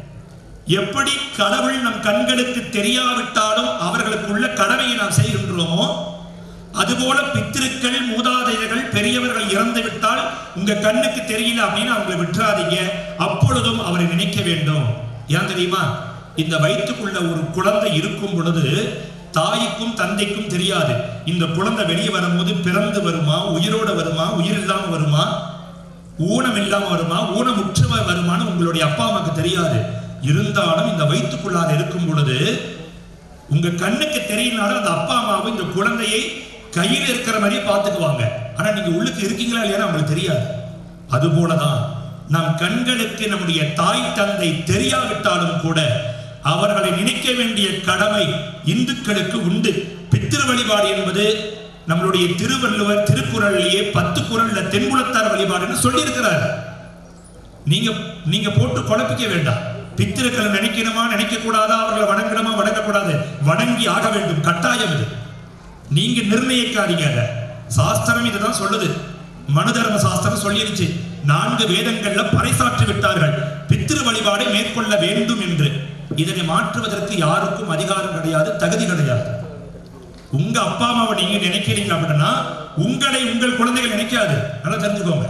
எப்படி கடவுள் நம் கண்களுக்கு தெரியாவிட்டாலும் அவர்களுக்கு உள்ள கடமையை நாம் செய்கின்றோமோ அதுபோல பித்திருக்கள் மூதாதையர்கள் பெரியவர்கள் இறந்து விட்டால் உங்க கண்ணுக்கு தெரியல அப்படின்னு அவங்களை விட்டுறாதீங்க அப்பொழுதும் அவரை நினைக்க வேண்டும் ஏன் தெரியுமா இந்த வயிற்றுக்குள்ள ஒரு குழந்தை இருக்கும் பொழுது தாய்க்கும் தந்தைக்கும் தெரியாது இந்த குழந்தை வெளியே வரும்போது பிறந்து வருமா உயிரோட வருமா உயிர் இல்லாம வருமா ஊனம் இல்லாம வருமா ஊனமுற்று வருமான்னு உங்களுடைய அப்பா அம்மாக்கு தெரியாது இருந்தாலும் இந்த வயிற்றுக்குள்ளார இருக்கும் பொழுது உங்க கண்ணுக்கு தெரியலனாலும் அந்த அப்பா அம்மாவும் இந்த குழந்தையை கையில் இருக்கிற மாதிரியே பார்த்துக்குவாங்க ஆனா நீங்க உள்ளுக்கு இருக்கீங்களா இல்லையா அவங்களுக்கு தெரியாது அது போலதான் நம் கண்களுக்கு நம்முடைய தாய் தந்தை தெரியாவிட்டாலும் கூட அவர்களை நினைக்க வேண்டிய கடமை இந்துக்களுக்கு உண்டு பித்திரு வழிபாடு என்பது நம்மளுடைய திருவள்ளுவர் திருக்குறளிலேயே பத்து குறள்ல தென்குலத்தார் வழிபாடுன்னு சொல்லி இருக்கிறார் நீங்க நீங்க போட்டு குழப்பிக்க வேண்டாம் பித்திருக்களை நினைக்கணுமா நினைக்க கூடாதா அவர்களை வணங்கணுமா வணங்கக்கூடாது வணங்கி ஆக வேண்டும் கட்டாயம் இது நீங்க நிர்ணயிக்காதீங்க அதை சாஸ்திரம் இதுதான் சொல்லுது மனு தர்ம சாஸ்திரம் சொல்லிருச்சு நான்கு வேதங்கள்ல பறைசாற்றி விட்டார்கள் பித்திரு வழிபாடை மேற்கொள்ள வேண்டும் என்று இதனை மாற்றுவதற்கு யாருக்கும் அதிகாரம் கிடையாது தகுதி கிடையாது உங்க அப்பா அம்மாவை நீங்க நினைக்கிறீங்க அப்படின்னா உங்களை உங்கள் குழந்தைகள் நினைக்காது நல்லா தெரிஞ்சுக்கோங்க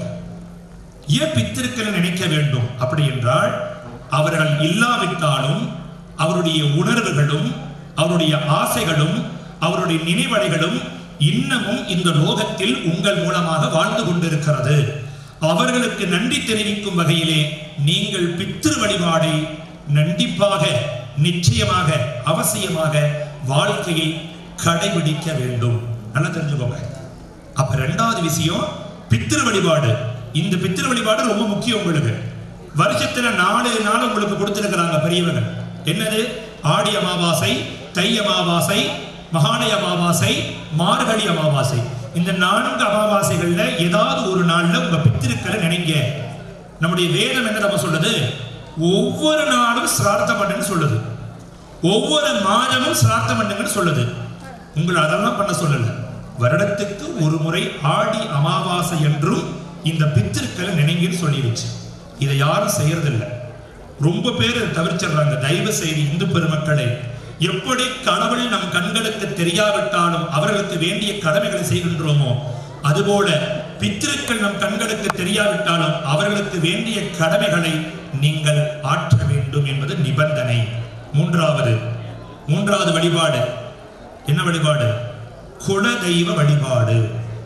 ஏன் பித்திருக்களை நினைக்க வேண்டும் அப்படி என்றால் அவர்கள் இல்லாவிட்டாலும் அவருடைய உணர்வுகளும் அவருடைய ஆசைகளும் அவருடைய நினைவலைகளும் இன்னமும் இந்த லோகத்தில் உங்கள் மூலமாக வாழ்ந்து கொண்டிருக்கிறது அவர்களுக்கு நன்றி தெரிவிக்கும் வகையிலே நீங்கள் பித்திரு வழிபாடை கண்டிப்பாக நிச்சயமாக அவசியமாக வாழ்க்கையை கடைபிடிக்க வேண்டும் நல்லா தெரிஞ்சுக்கோங்க அப்ப ரெண்டாவது விஷயம் பித்திரு வழிபாடு இந்த பித்திரு வழிபாடு ரொம்ப முக்கியம் உங்களுக்கு வருஷத்துல நாலு நாள் உங்களுக்கு கொடுத்திருக்கிறாங்க பெரியவங்க என்னது ஆடி அமாவாசை தை அமாவாசை மகாலய அமாவாசை மார்கழி அமாவாசை இந்த நான்கு அமாவாசைகள்ல ஏதாவது ஒரு நாள்ல உங்க பித்திருக்களை நினைங்க நம்முடைய வேதம் என்ன நம்ம சொல்லுது ஒவ்வொரு நாளும் சிரார்த்தம் பண்ணுன்னு சொல்லுது ஒவ்வொரு மாதமும் சிரார்த்தம் பண்ணுங்கன்னு சொல்லுது உங்களை அதெல்லாம் பண்ண சொல்லல வருடத்துக்கு ஒரு முறை ஆடி அமாவாசை என்றும் இந்த பித்திருக்களை நினைங்கன்னு சொல்லிடுச்சு இதை யாரும் செய்யறதில்லை ரொம்ப பேர் தவிர்ச்சிடுறாங்க தயவு செய்து இந்து பெருமக்களே எப்படி கடவுள் நம் கண்களுக்கு தெரியாவிட்டாலும் அவர்களுக்கு வேண்டிய கடமைகளை செய்கின்றோமோ அதுபோல பித்திருக்கள் நம் கண்களுக்கு தெரியாவிட்டாலும் அவர்களுக்கு வேண்டிய கடமைகளை நீங்கள் ஆற்ற வேண்டும் என்பது நிபந்தனை மூன்றாவது மூன்றாவது வழிபாடு என்ன வழிபாடு குல தெய்வ வழிபாடு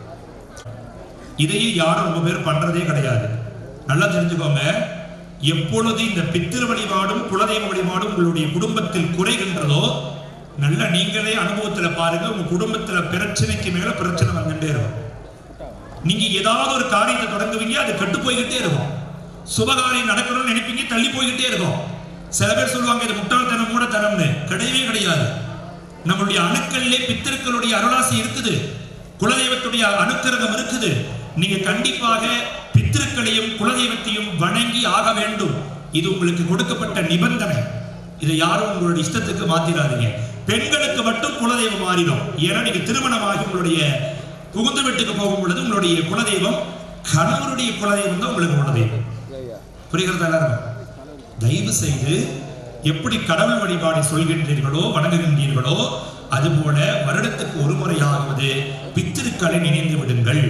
இதையும் யாரும் ரொம்ப பேர் பண்றதே கிடையாது நல்லா தெரிஞ்சுக்கோங்க எப்பொழுது இந்த பித்திரு வழிபாடும் குலதெய்வ வழிபாடும் உங்களுடைய குடும்பத்தில் குறைகின்றதோ நல்ல நீங்களே அனுபவத்துல பாருங்க உங்க குடும்பத்துல பிரச்சனைக்கு மேல பிரச்சனை வந்துட்டே இருக்கும் நீங்க ஏதாவது ஒரு காரியத்தை தொடங்குவீங்க அது கெட்டு போய்கிட்டே இருக்கும் சுபகாரியம் நடக்கணும்னு நினைப்பீங்க தள்ளி போய்கிட்டே இருக்கும் சில பேர் சொல்லுவாங்க இது முட்டாள்தனம் மூடத்தனம்னு கிடையவே கிடையாது நம்மளுடைய அணுக்கள்லே பித்திருக்களுடைய அருளாசி இருக்குது குலதெய்வத்துடைய அனுக்கிரகம் இருக்குது நீங்க கண்டிப்பாக பித்திருக்களையும் குலதெய்வத்தையும் வணங்கி ஆக வேண்டும் இது உங்களுக்கு கொடுக்கப்பட்ட நிபந்தனை இதை யாரும் உங்களுடைய இஷ்டத்துக்கு மாத்திராதீங்க பெண்களுக்கு மட்டும் குலதெய்வம் மாறிடும் ஏன்னா நீங்க திருமணமாகி உங்களுடைய புகுந்து வீட்டுக்கு போகும் பொழுது உங்களுடைய குலதெய்வம் கணவருடைய குலதெய்வம் தான் உங்களுக்கு குலதெய்வம் புரிகிறதா எல்லாரும் தயவு செய்து எப்படி கடவுள் வழிபாடை சொல்கின்றீர்களோ வணங்குகின்றீர்களோ அதுபோல வருடத்துக்கு ஒரு முறையாவது பித்திருக்களை நினைந்து விடுங்கள்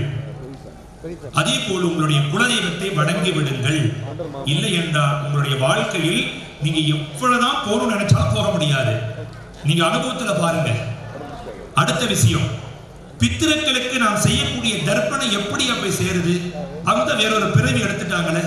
அதே போல் உங்களுடைய குலதெய்வத்தை வணங்கி விடுங்கள் இல்லை என்றால் உங்களுடைய வாழ்க்கையில் நீங்க எவ்வளவுதான் போகணும்னு நினைச்சா போக முடியாது நீங்க அனுபவத்துல பாருங்க அடுத்த விஷயம் பித்திருக்களுக்கு நாம் செய்யக்கூடிய தர்ப்பணம் எப்படி போய் சேருது அவங்க தான் வேறொரு பிறவி எடுத்துட்டாங்களே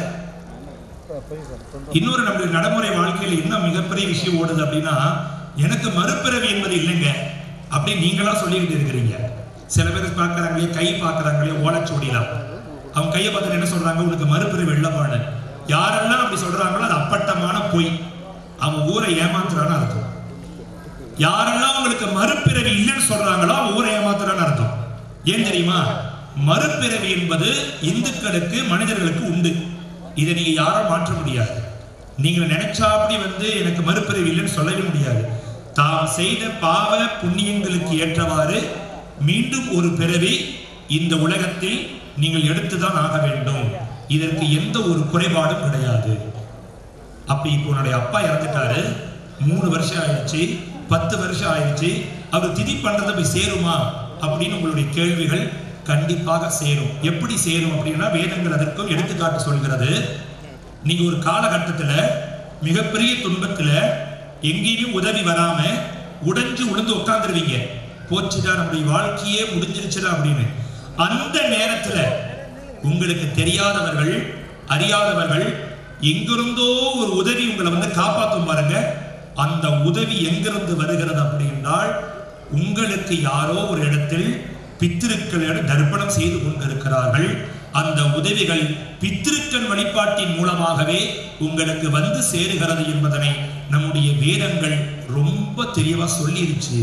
இன்னொரு நம்முடைய நடைமுறை வாழ்க்கையில என்ன மிகப்பெரிய விஷயம் ஓடுது அப்படின்னா எனக்கு மறுபிறவி என்பது இல்லைங்க அப்படின்னு நீங்களா சொல்லிக்கிட்டு இருக்கிறீங்க சில பேர் பார்க்கறாங்களே கை பார்க்கறாங்களே ஓலைச்சுவடிலாம் அவங்க கையை பார்த்து என்ன சொல்றாங்க உனக்கு மறுபிறவி இல்லப்பான்னு யாரெல்லாம் அப்படி சொல்றாங்களோ அது அப்பட்டமான பொய் அவன் ஊரை ஏமாத்துறான்னு அர்த்தம் யாரெல்லாம் உங்களுக்கு மறுபிறவி இல்லைன்னு சொல்றாங்களோ அவன் ஊரை ஏமாத்துறான்னு அர்த்தம் ஏன் தெரியுமா மறுபிறவி என்பது இந்துக்களுக்கு மனிதர்களுக்கு உண்டு இதை நீங்க யாரும் மாற்ற முடியாது நீங்க நினைச்சா அப்படி வந்து எனக்கு மறுபிறவி இல்லைன்னு சொல்லவே முடியாது தாம் செய்த பாவ புண்ணியங்களுக்கு ஏற்றவாறு மீண்டும் ஒரு பிறவி இந்த உலகத்தில் நீங்கள் எடுத்துதான் ஆக வேண்டும் இதற்கு எந்த ஒரு குறைபாடும் கிடையாது அப்ப இப்போ உன்னுடைய அப்பா இறந்துட்டாரு மூணு வருஷம் ஆயிடுச்சு பத்து வருஷம் ஆயிடுச்சு அவர் திதி பண்றது போய் சேருமா அப்படின்னு உங்களுடைய கேள்விகள் கண்டிப்பாக சேரும் எப்படி சேரும் அப்படின்னா வேதங்கள் அதற்கும் எடுத்துக்காட்டு சொல்கிறது நீங்க ஒரு காலகட்டத்துல மிகப்பெரிய துன்பத்துல எங்கேயுமே உதவி வராம உடைஞ்சு உளுந்து உட்காந்துருவீங்க போச்சுடா நம்முடைய வாழ்க்கையே முடிஞ்சிருச்சுடா அப்படின்னு அந்த நேரத்துல உங்களுக்கு தெரியாதவர்கள் அறியாதவர்கள் எங்கிருந்தோ ஒரு உதவி உங்களை வந்து காப்பாத்தும் பாருங்க அந்த உதவி எங்கிருந்து வருகிறது அப்படின்னால் உங்களுக்கு யாரோ ஒரு இடத்தில் பித்திருக்களிடம் தர்ப்பணம் செய்து கொண்டிருக்கிறார்கள் அந்த உதவிகள் பித்திருக்கள் வழிபாட்டின் மூலமாகவே உங்களுக்கு வந்து சேருகிறது என்பதனை நம்முடைய வேதங்கள் ரொம்ப தெளிவா சொல்லிருச்சு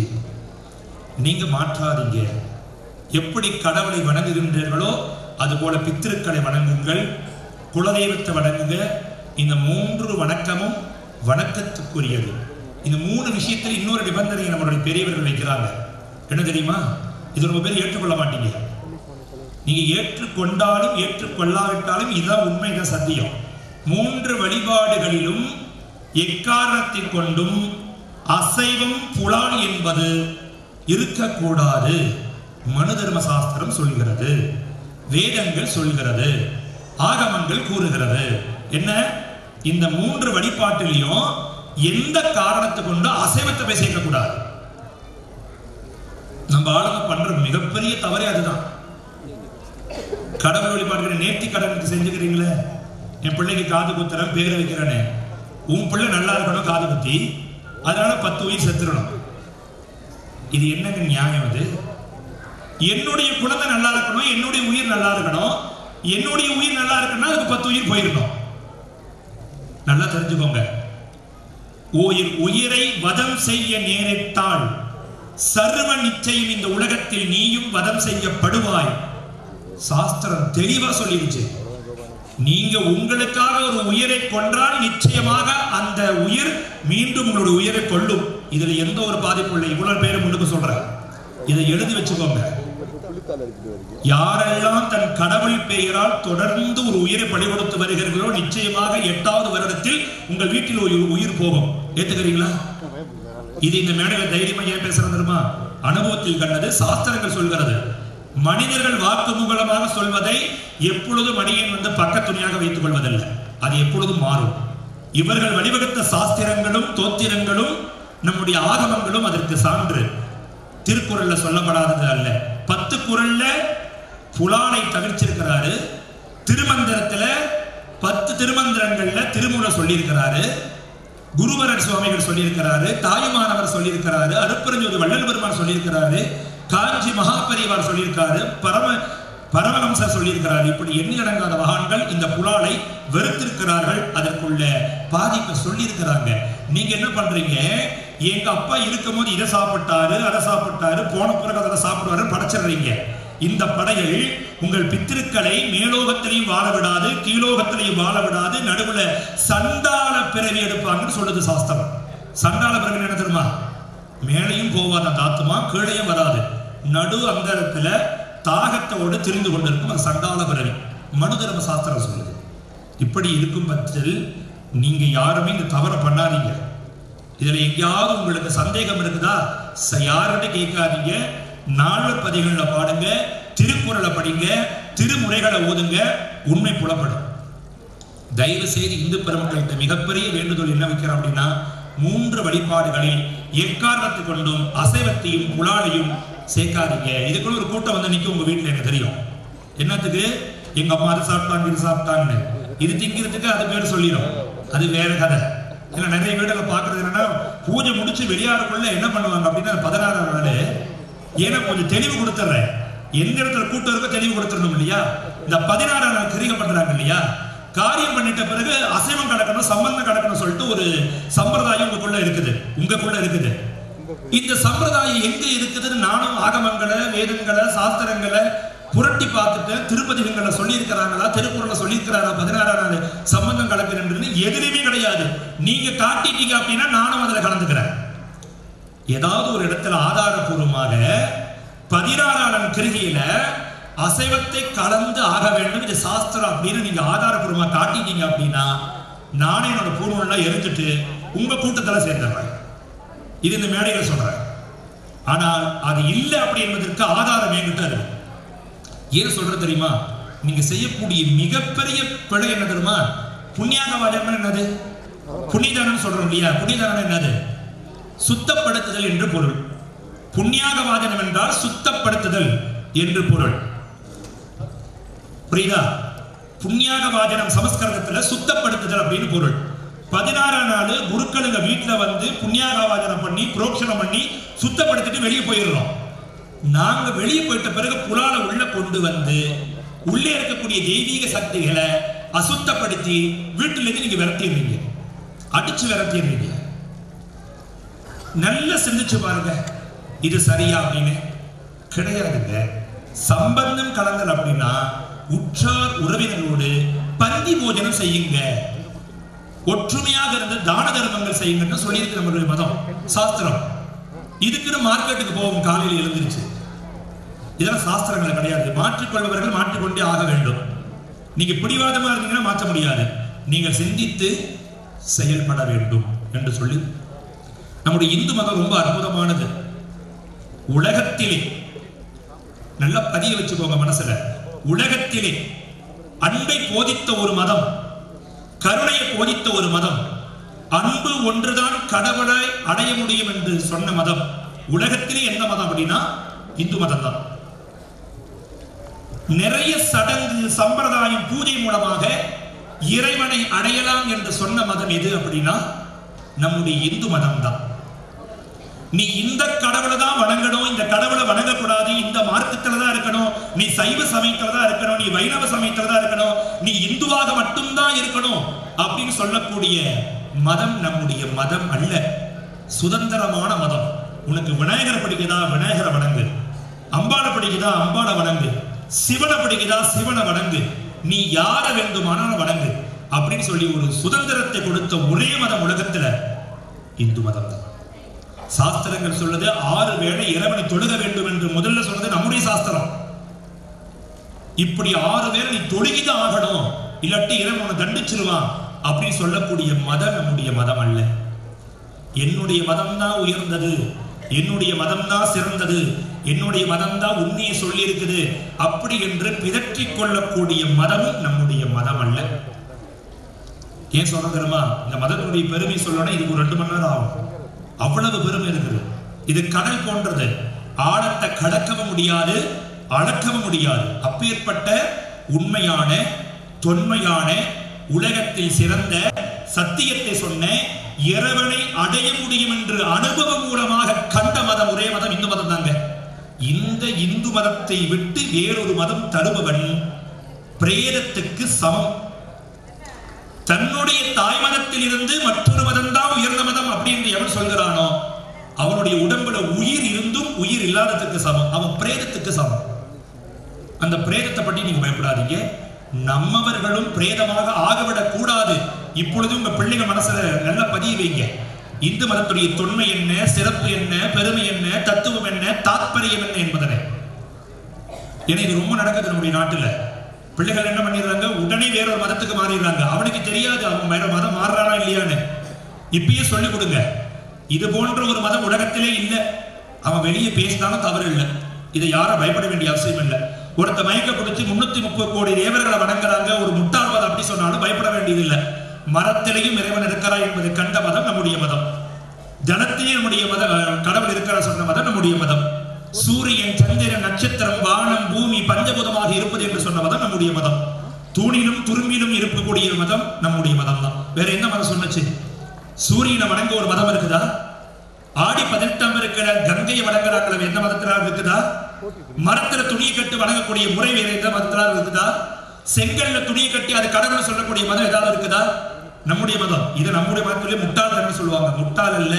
நீங்க மாற்றாதீங்க எப்படி கடவுளை வணங்குகின்றீர்களோ அதுபோல பித்திருக்களை வணங்குங்கள் குலதெய்வத்தை வணங்குங்க இந்த மூன்று வணக்கமும் வணக்கத்துக்குரியது இந்த மூணு விஷயத்தில் இன்னொரு நிபந்தனையை நம்மளுடைய பெரியவர்கள் வைக்கிறாங்க என்ன தெரியுமா இது ரொம்ப பேர் ஏற்றுக்கொள்ள மாட்டீங்க நீங்க ஏற்றுக்கொண்டாலும் ஏற்றுக்கொள்ளாவிட்டாலும் இதுதான் உண்மைதான் சத்தியம் மூன்று வழிபாடுகளிலும் எக்காரணத்தை கொண்டும் அசைவம் புலால் என்பது இருக்கக்கூடாது மனு தர்ம சாஸ்திரம் சொல்கிறது வேதங்கள் சொல்கிறது ஆகமங்கள் கூறுகிறது என்ன இந்த மூன்று வழிபாட்டிலையும் எந்த காரணத்தை கொண்டு அசைவத்தை போய் சேர்க்கக்கூடாது நம்ம ஆளுங்க பண்ற மிகப்பெரிய தவறே அதுதான் கடவுள் வழிபாடுகிற நேர்த்தி கடனுக்கு செஞ்சுக்கிறீங்களே என் பிள்ளைக்கு காது குத்துறேன் பேரை வைக்கிறேனே உன் பிள்ளை நல்லா இருக்கணும் காது குத்தி அதனால பத்து உயிர் செத்துடணும் இது என்னங்க நியாயம் அது என்னுடைய குழந்தை நல்லா இருக்கணும் என்னுடைய உயிர் நல்லா இருக்கணும் என்னுடைய உயிர் நல்லா இருக்கணும்னா அதுக்கு பத்து உயிர் போயிருக்கணும் நல்லா தெரிஞ்சுக்கோங்க உயிர் உயிரை வதம் செய்ய நேரிட்டால் சர்வ நிச்சயம் இந்த உலகத்தில் நீயும் வதம் செய்யப்படுவாய் சாஸ்திரம் தெளிவா சொல்லிருச்சு நீங்க உங்களுக்காக ஒரு உயிரை கொன்றால் நிச்சயமாக அந்த உயிர் மீண்டும் உங்களுடைய உயிரை கொள்ளும் இதுல எந்த ஒரு பாதிப்பும் இல்லை இவ்வளவு பேரை முன்னுக்கு சொல்றேன் இதை எழுதி வச்சுக்கோங்க யாரெல்லாம் தன் கடவுள் பெயரால் தொடர்ந்து ஒரு உயிரை பலி கொடுத்து வருகிறீர்களோ நிச்சயமாக எட்டாவது வருடத்தில் உங்கள் வீட்டில் ஒரு உயிர் போகும் ஏத்துக்கிறீங்களா இது இந்த மேடையில தைரியமா ஏன் பேசுறது தெரியுமா அனுபவத்தில் கண்டது சாஸ்திரங்கள் சொல்கிறது மனிதர்கள் வாக்கு மூலமாக சொல்வதை எப்பொழுதும் மணியன் வந்து பக்கத்துணியாக வைத்துக் கொள்வதில்லை அது எப்பொழுதும் மாறும் இவர்கள் வழிவகுத்த சாஸ்திரங்களும் தோத்திரங்களும் நம்முடைய ஆகமங்களும் அதற்கு சான்று திருக்குறள்ல சொல்லப்படாதது அல்ல பத்து குறள்ல புலானை தவிர்ச்சிருக்கிறாரு திருமந்திரத்துல பத்து திருமந்திரங்கள்ல திருமூல சொல்லியிருக்கிறாரு குருவரர் சுவாமிகள் சொல்லியிருக்கிறாரு தாயுமானவர் சொல்லியிருக்கிறாரு அருப்பெருஞ்சோதி வள்ளல் பெருமான் சொல்லியிருக்கிறாரு காஞ்சி மகாபரிவார் சொல்லியிருக்காரு பரம பரமஹம்சர் சொல்லியிருக்கிறார் இப்படி எண்ணிலடங்காத மகான்கள் இந்த புலாலை வெறுத்திருக்கிறார்கள் அதற்குள்ள பாதிப்பை சொல்லியிருக்கிறாங்க நீங்க என்ன பண்றீங்க எங்க அப்பா இருக்கும்போது இதை சாப்பிட்டாரு அதை சாப்பிட்டாரு போன பிறகு அதை சாப்பிடுவாரு படைச்சிடுறீங்க இந்த படைகள் உங்கள் பித்திருக்களை மேலோகத்திலையும் வாழ விடாது கீழோகத்திலையும் வாழ விடாது நடுவுல சண்டால பிறவி எடுப்பாங்கன்னு சொல்லுது சாஸ்திரம் சண்டால பிறவி என்ன தெரியுமா மேலையும் போவாத அந்த ஆத்மா கீழையும் வராது நடு அந்தரத்துல தாகத்தோடு திரிந்து கொண்டிருக்கும் அது சண்டால பிறவி மனு தர்ம சாஸ்திரம் சொல்லுது இப்படி இருக்கும் பட்சத்தில் நீங்க யாருமே இந்த தவறை பண்ணாதீங்க இதுல எங்கேயாவது உங்களுக்கு சந்தேகம் இருக்குதா ச- யார்கிட்ட கேட்காதீங்க நாலு பதிகள்ல பாடுங்க திருக்குறளை படிங்க திருமுறைகளை ஓதுங்க உண்மை புலப்படும் தயவு செய்து இந்து பெருமக்கள்கிட்ட மிகப்பெரிய வேண்டுதல் என்ன வைக்கிறோம் அப்படின்னா மூன்று வழிபாடுகளில் எக்காரணத்தை கொண்டும் அசைவத்தையும் புலாலையும் சேர்க்காதீங்க இதுக்குள்ள ஒரு கூட்டம் வந்து நிற்கும் உங்க வீட்டுல எனக்கு தெரியும் என்னத்துக்கு எங்க அம்மா அது சாப்பிட்டாங்க இது சாப்பிட்டாங்கன்னு இது திங்கிறதுக்கு அது பேர் சொல்லிடும் அது வேற கதை ஏன்னா நிறைய வீடுகளை பார்க்கறது என்னன்னா பூஜை முடிச்சு வெளியாடுக்குள்ள என்ன பண்ணுவாங்க அப்படின்னா பதினாறாம் நாள் ஏன்னா கொஞ்சம் தெளிவு கொடுத்துட்றேன் எந்த இடத்துல கூட்டம் இருக்கோ தெளிவு கொடுத்துடணும் இல்லையா இந்த பதினாறாம் நாள் கிரிகை பண்றாங்க இல்லையா காரியம் பண்ணிட்ட பிறகு அசைவம் கடக்கணும் சம்பந்தம் கடக்கணும் சொல்லிட்டு ஒரு சம்பிரதாயம் உங்களுக்குள்ள இருக்குது உங்களுக்குள்ள இருக்குது இந்த சம்பிரதாயம் எங்க இருக்குதுன்னு நானும் ஆகமங்களை வேதங்களை சாஸ்திரங்களை புரட்டி பார்த்துட்டு திருப்பதிகங்களை சொல்லி இருக்கிறாங்களா திருக்குறளை சொல்லி இருக்கிறாரா பதினாறாம் நாள் சம்பந்தம் கலக்கிறேன்னு எதுலையுமே கிடையாது நீங்க காட்டிட்டீங்க அப்படின்னா நானும் அதுல கலந்துக்கிறேன் ஏதாவது ஒரு இடத்துல ஆதாரபூர்வமாக பதினாறாம் கிருகியில அசைவத்தை கலந்து ஆக வேண்டும் இது சாஸ்திரம் அப்படின்னு நீங்க ஆதாரபூர்வமா காட்டிட்டீங்க அப்படின்னா நானே என்னோட பூர்வம்லாம் எரிஞ்சிட்டு உங்க கூட்டத்துல சேர்ந்துடுறேன் இது இந்த மேடையில சொல்றேன் ஆனால் அது இல்லை அப்படி என்பதற்கு ஆதாரம் என்கிட்ட இருக்கு ஏன் சொல்றது தெரியுமா நீங்க செய்யக்கூடிய மிகப்பெரிய பிழை என்ன தெரியுமா புண்ணியாக வாஜனம் என்னது புண்ணியதானம் சொல்றோம் இல்லையா புண்ணியதானம் என்னது சுத்தப்படுத்துதல் என்று பொருள் புண்ணியாக வாதனம் என்றால் சுத்தப்படுத்துதல் என்று பொருள் புரியுதா புண்ணியாக வாஜனம் சமஸ்கிருதத்துல சுத்தப்படுத்துதல் அப்படின்னு பொருள் பதினாறாம் நாள் குருக்களுங்க வீட்டுல வந்து புண்ணியாக வாஜனம் பண்ணி புரோக்ஷனம் பண்ணி சுத்தப்படுத்திட்டு வெளியே போயிடுறோம் நாங்க வெளியே போயிட்ட பிறகு புலால உள்ள கொண்டு வந்து உள்ளே இருக்கக்கூடிய தெய்வீக சக்திகளை அசுத்தப்படுத்தி வீட்டுல இருந்து நீங்க விரட்டிடுறீங்க அடிச்சு விரட்டிடுறீங்க நல்லா சிந்திச்சு பாருங்க இது சரியா அப்படின்னு கிடையாதுங்க சம்பந்தம் கலந்தல் அப்படின்னா உற்றார் உறவினரோடு பந்தி போஜனம் செய்யுங்க ஒற்றுமையாக இருந்து தான தர்மங்கள் செய்யுங்கன்னு சொல்லியிருக்கு நம்மளுடைய மதம் சாஸ்திரம் இதுக்குன்னு மார்க்கெட்டுக்கு போவோம் காலையில் எழுந்திருச்சு இதெல்லாம் சாஸ்திரங்கள் கிடையாது மாற்றிக்கொள்பவர்கள் மாற்றிக்கொண்டே ஆக வேண்டும் நீங்க பிடிவாதமா இருந்தீங்கன்னா மாற்ற முடியாது நீங்கள் சிந்தித்து செயல்பட வேண்டும் என்று சொல்லி நம்முடைய இந்து மதம் ரொம்ப அற்புதமானது உலகத்திலே நல்லா பதிய வச்சுக்கோங்க மனசுல உலகத்திலே அன்பை போதித்த ஒரு மதம் கருணையை போதித்த ஒரு மதம் அன்பு ஒன்றுதான் கடவுளை அடைய முடியும் என்று சொன்ன மதம் உலகத்திலே எந்த மதம் அப்படின்னா இந்து மதம் தான் நிறைய சடங்கு சம்பிரதாயம் பூஜை மூலமாக இறைவனை அடையலாம் என்று சொன்ன மதம் எது அப்படின்னா நம்முடைய இந்து மதம் தான் நீ இந்த கடவுளை தான் வணங்கணும் இந்த கடவுளை வணங்கக்கூடாது இந்த மார்க்கத்துல தான் இருக்கணும் நீ சைவ சமயத்துல தான் இருக்கணும் நீ வைணவ சமயத்துல தான் இருக்கணும் நீ இந்துவாக மட்டும்தான் இருக்கணும் அப்படின்னு சொல்லக்கூடிய மதம் நம்முடைய மதம் அல்ல சுதந்திரமான மதம் உனக்கு விநாயகரை பிடிக்குதா விநாயகரை வணங்கு அம்பாளை பிடிக்குதா அம்பாளை வணங்கு சிவனை பிடிக்குதா சிவனை வணங்கு நீ யாரை வேண்டுமானாலும் வணங்கு அப்படின்னு சொல்லி ஒரு சுதந்திரத்தை கொடுத்த ஒரே மதம் உலகத்துல இந்து மதம் தான் சாஸ்திரங்கள் சொல்லுது ஆறு வேளை இறைவனை தொழுக வேண்டும் என்று முதல்ல சொன்னது நம்முடைய சாஸ்திரம் இப்படி ஆறு வேளை நீ தொழுகிதான் ஆகணும் இல்லாட்டி இறைவன் உன்னை தண்டிச்சிருவான் அப்படின்னு சொல்லக்கூடிய மதம் நம்முடைய மதம் அல்ல என்னுடைய மதம் தான் உயர்ந்தது என்னுடைய மதம் தான் சிறந்தது என்னுடைய மதம் தான் உண்மையை சொல்லி இருக்குது அப்படி என்று பிதற்றிக் கொள்ளக்கூடிய மதமும் நம்முடைய மதம் அல்ல ஏன் சொல்றது தெரியுமா இந்த மதத்தினுடைய பெருமை சொல்லணும் இதுக்கு ஒரு ரெண்டு மணி நேரம் ஆகும் அவ்வளவு பெருமை இருக்குது இது கடல் போன்றது ஆழத்தை கடக்கவும் முடியாது அளக்கவும் முடியாது அப்பேற்பட்ட உண்மையான தொன்மையான உலகத்தில் சிறந்த சத்தியத்தை சொன்ன இறைவனை அடைய முடியும் என்று அனுபவம் மூலமாக கண்ட மதம் ஒரே மதம் இந்து மதம் தாங்க இந்த இந்து மதத்தை விட்டு வேறொரு மதம் தருபவன் பிரேதத்துக்கு சமம் தன்னுடைய தாய் மதத்தில் இருந்து மற்றொரு மதம் தான் உயர்ந்த மதம் அப்படின்னு எவன் சொல்கிறானோ அவனுடைய உடம்புல உயிர் இருந்தும் உயிர் இல்லாததுக்கு சமம் அவன் பிரேதத்துக்கு சமம் அந்த பிரேதத்தை பற்றி நீங்க பயப்படாதீங்க நம்மவர்களும் பிரேதமாக ஆகவிடக் கூடாது இப்பொழுது உங்க பிள்ளைங்க மனசுல நல்ல பதிய வைங்க இந்து மதத்துடைய தொன்மை என்ன சிறப்பு என்ன பெருமை என்ன தத்துவம் என்ன தாத்பரியம் என்ன என்பதனை ஏன்னா இது ரொம்ப நடக்குது நம்முடைய நாட்டுல பிள்ளைகள் என்ன பண்ணிடுறாங்க உடனே வேறொரு மதத்துக்கு மாறிடுறாங்க அவனுக்கு தெரியாது அவன் வேற மதம் மாறுறானா இல்லையான்னு இப்பயே சொல்லிக் கொடுங்க இது போன்ற ஒரு மதம் உலகத்திலே இல்லை அவன் வெளியே பேசினாலும் தவறு இல்லை இதை யாரும் பயப்பட வேண்டிய அவசியம் இல்லை ஒருத்த மயக்க பிடிச்சி முன்னூத்தி முப்பது கோடி தேவர்களை வணங்குறாங்க ஒரு முட்டாள் மதம் அப்படி சொன்னாலும் பயப்பட வேண்டியதில்லை மரத்திலேயும் இறைவன் இருக்கிறார் என்பதை கண்ட மதம் நம்முடைய மதம் ஜனத்திலே நம்முடைய மத கடவுள் இருக்கிறார் சொன்ன மதம் நம்முடைய மதம் சூரியன் சந்திரன் நட்சத்திரம் வானம் பூமி பஞ்சபூதமாக இருப்பது என்று சொன்ன மதம் நம்முடைய மதம் தூணிலும் துரும்பிலும் இருக்கக்கூடிய மதம் நம்முடைய மதம் தான் வேற என்ன மதம் சொன்னச்சு சூரியனை வணங்க ஒரு மதம் இருக்குதா ஆடி பதினெட்டாம் இருக்கிற கங்கையை வணங்குறாங்களே எந்த மதத்தினால் இருக்குதா மரத்துல துணியை கட்டி வணங்கக்கூடிய முறை வேற எந்த மதத்தினால் இருக்குதா செங்கல்ல துணியை கட்டி அது கடவுள் சொல்லக்கூடிய மதம் ஏதாவது இருக்குதா நம்முடைய மதம் இது நம்முடைய மதத்திலே முட்டாள் சொல்லுவாங்க முட்டாள் அல்ல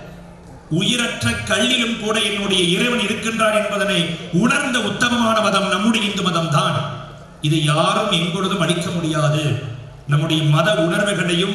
உயிரற்ற கல்லிலும் கூட என்னுடைய இறைவன் இருக்கின்றான் என்பதனை உணர்ந்த உத்தமமான மதம் நம்முடைய இந்து மதம் தான் இதை யாரும் எங்கொழுதும் அளிக்க முடியாது நம்முடைய மத உணர்வுகளையும்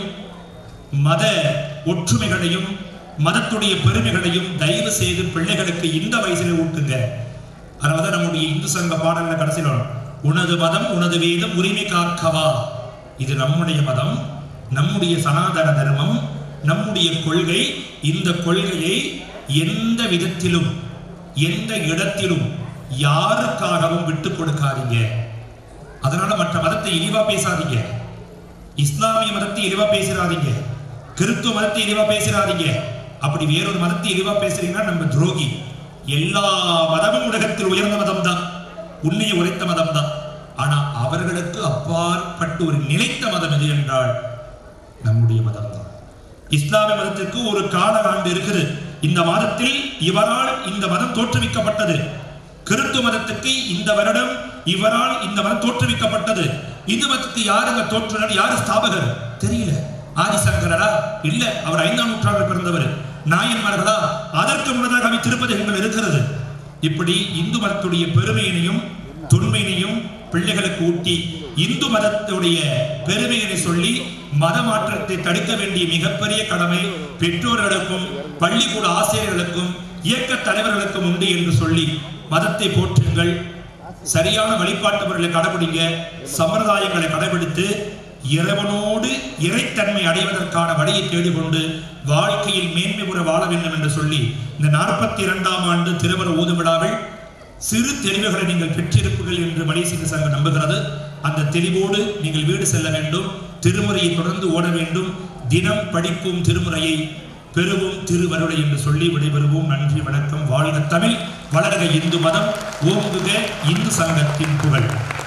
மத ஒற்றுமைகளையும் மதத்துடைய பெருமைகளையும் தயவு செய்து பிள்ளைகளுக்கு இந்த வயசிலே ஊட்டுங்க அதனாலதான் நம்முடைய இந்து சங்க பாடல்ல கடைசியில் வரும். உனது மதம் உனது வேதம் உரிமை காக்கவா இது நம்முடைய மதம் நம்முடைய சனாதன தர்மம் நம்முடைய கொள்கை இந்த கொள்கையை எந்த விதத்திலும் எந்த இடத்திலும் யாருக்காகவும் விட்டு கொடுக்காதீங்க அதனால மற்ற மதத்தை இழிவா பேசாதீங்க இஸ்லாமிய மதத்தை இழிவா பேசிடாதீங்க கிறிஸ்துவ மதத்தை இழிவா பேசிடாதீங்க அப்படி வேறொரு மதத்தை இழிவா பேசுறீங்கன்னா நம்ம துரோகி எல்லா மதமும் உலகத்தில் உயர்ந்த மதம் தான் உண்மையை உரைத்த மதம் தான் ஆனா அவர்களுக்கு அப்பாற்பட்டு ஒரு நிலைத்த மதம் எது என்றால் நம்முடைய மதம் தான் இஸ்லாமிய மதத்திற்கு ஒரு கால ஆண்டு இருக்குது இந்த மாதத்தில் இவரால் இந்த மதம் தோற்றுவிக்கப்பட்டது கிறிஸ்துவ மதத்துக்கு இந்த வருடம் இவரால் இந்த மதம் தோற்றுவிக்கப்பட்டது இந்து மதத்துக்கு யாருங்க தோற்றுனர் யாரு ஸ்தாபகர் தெரியல ஆதிசங்கரரா இல்ல அவர் ஐந்தாம் நூற்றாண்டில் பிறந்தவர் நாயன்மார்களா அதற்கு முன்னதாக அவை திருப்பதிகங்கள் இருக்கிறது இப்படி இந்து மதத்துடைய பெருமையினையும் தொன்மையினையும் பிள்ளைகளுக்கு ஊட்டி இந்து மதத்துடைய பெருமையினை சொல்லி மத மாற்றத்தை தடுக்க வேண்டிய மிகப்பெரிய கடமை பெற்றோர்களுக்கும் பள்ளிக்கூட ஆசிரியர்களுக்கும் இயக்க தலைவர்களுக்கும் உண்டு என்று சொல்லி மதத்தை போற்றுங்கள் சரியான வழிபாட்டு முறைகளை கடைபிடிங்க சம்பிரதாயங்களை கடைபிடித்து இறைவனோடு இறைத்தன்மை அடைவதற்கான வழியை தேடிக்கொண்டு வாழ்க்கையில் மேன்மை பெற வாழ வேண்டும் என்று சொல்லி இந்த நாற்பத்தி இரண்டாம் ஆண்டு திருமண ஊது விழாவில் சிறு தெளிவுகளை நீங்கள் பெற்றிருப்பீர்கள் என்று மலேசிய சங்கம் நம்புகிறது அந்த தெளிவோடு நீங்கள் வீடு செல்ல வேண்டும் திருமுறையை தொடர்ந்து ஓட வேண்டும் தினம் படிப்போம் திருமுறையை பெறுவோம் திருவருளை என்று சொல்லி விடைபெறுவோம் நன்றி வணக்கம் வாழ்க தமிழ் வளர்க இந்து மதம் ஓங்குக இந்து சங்கத்தின் புகழ்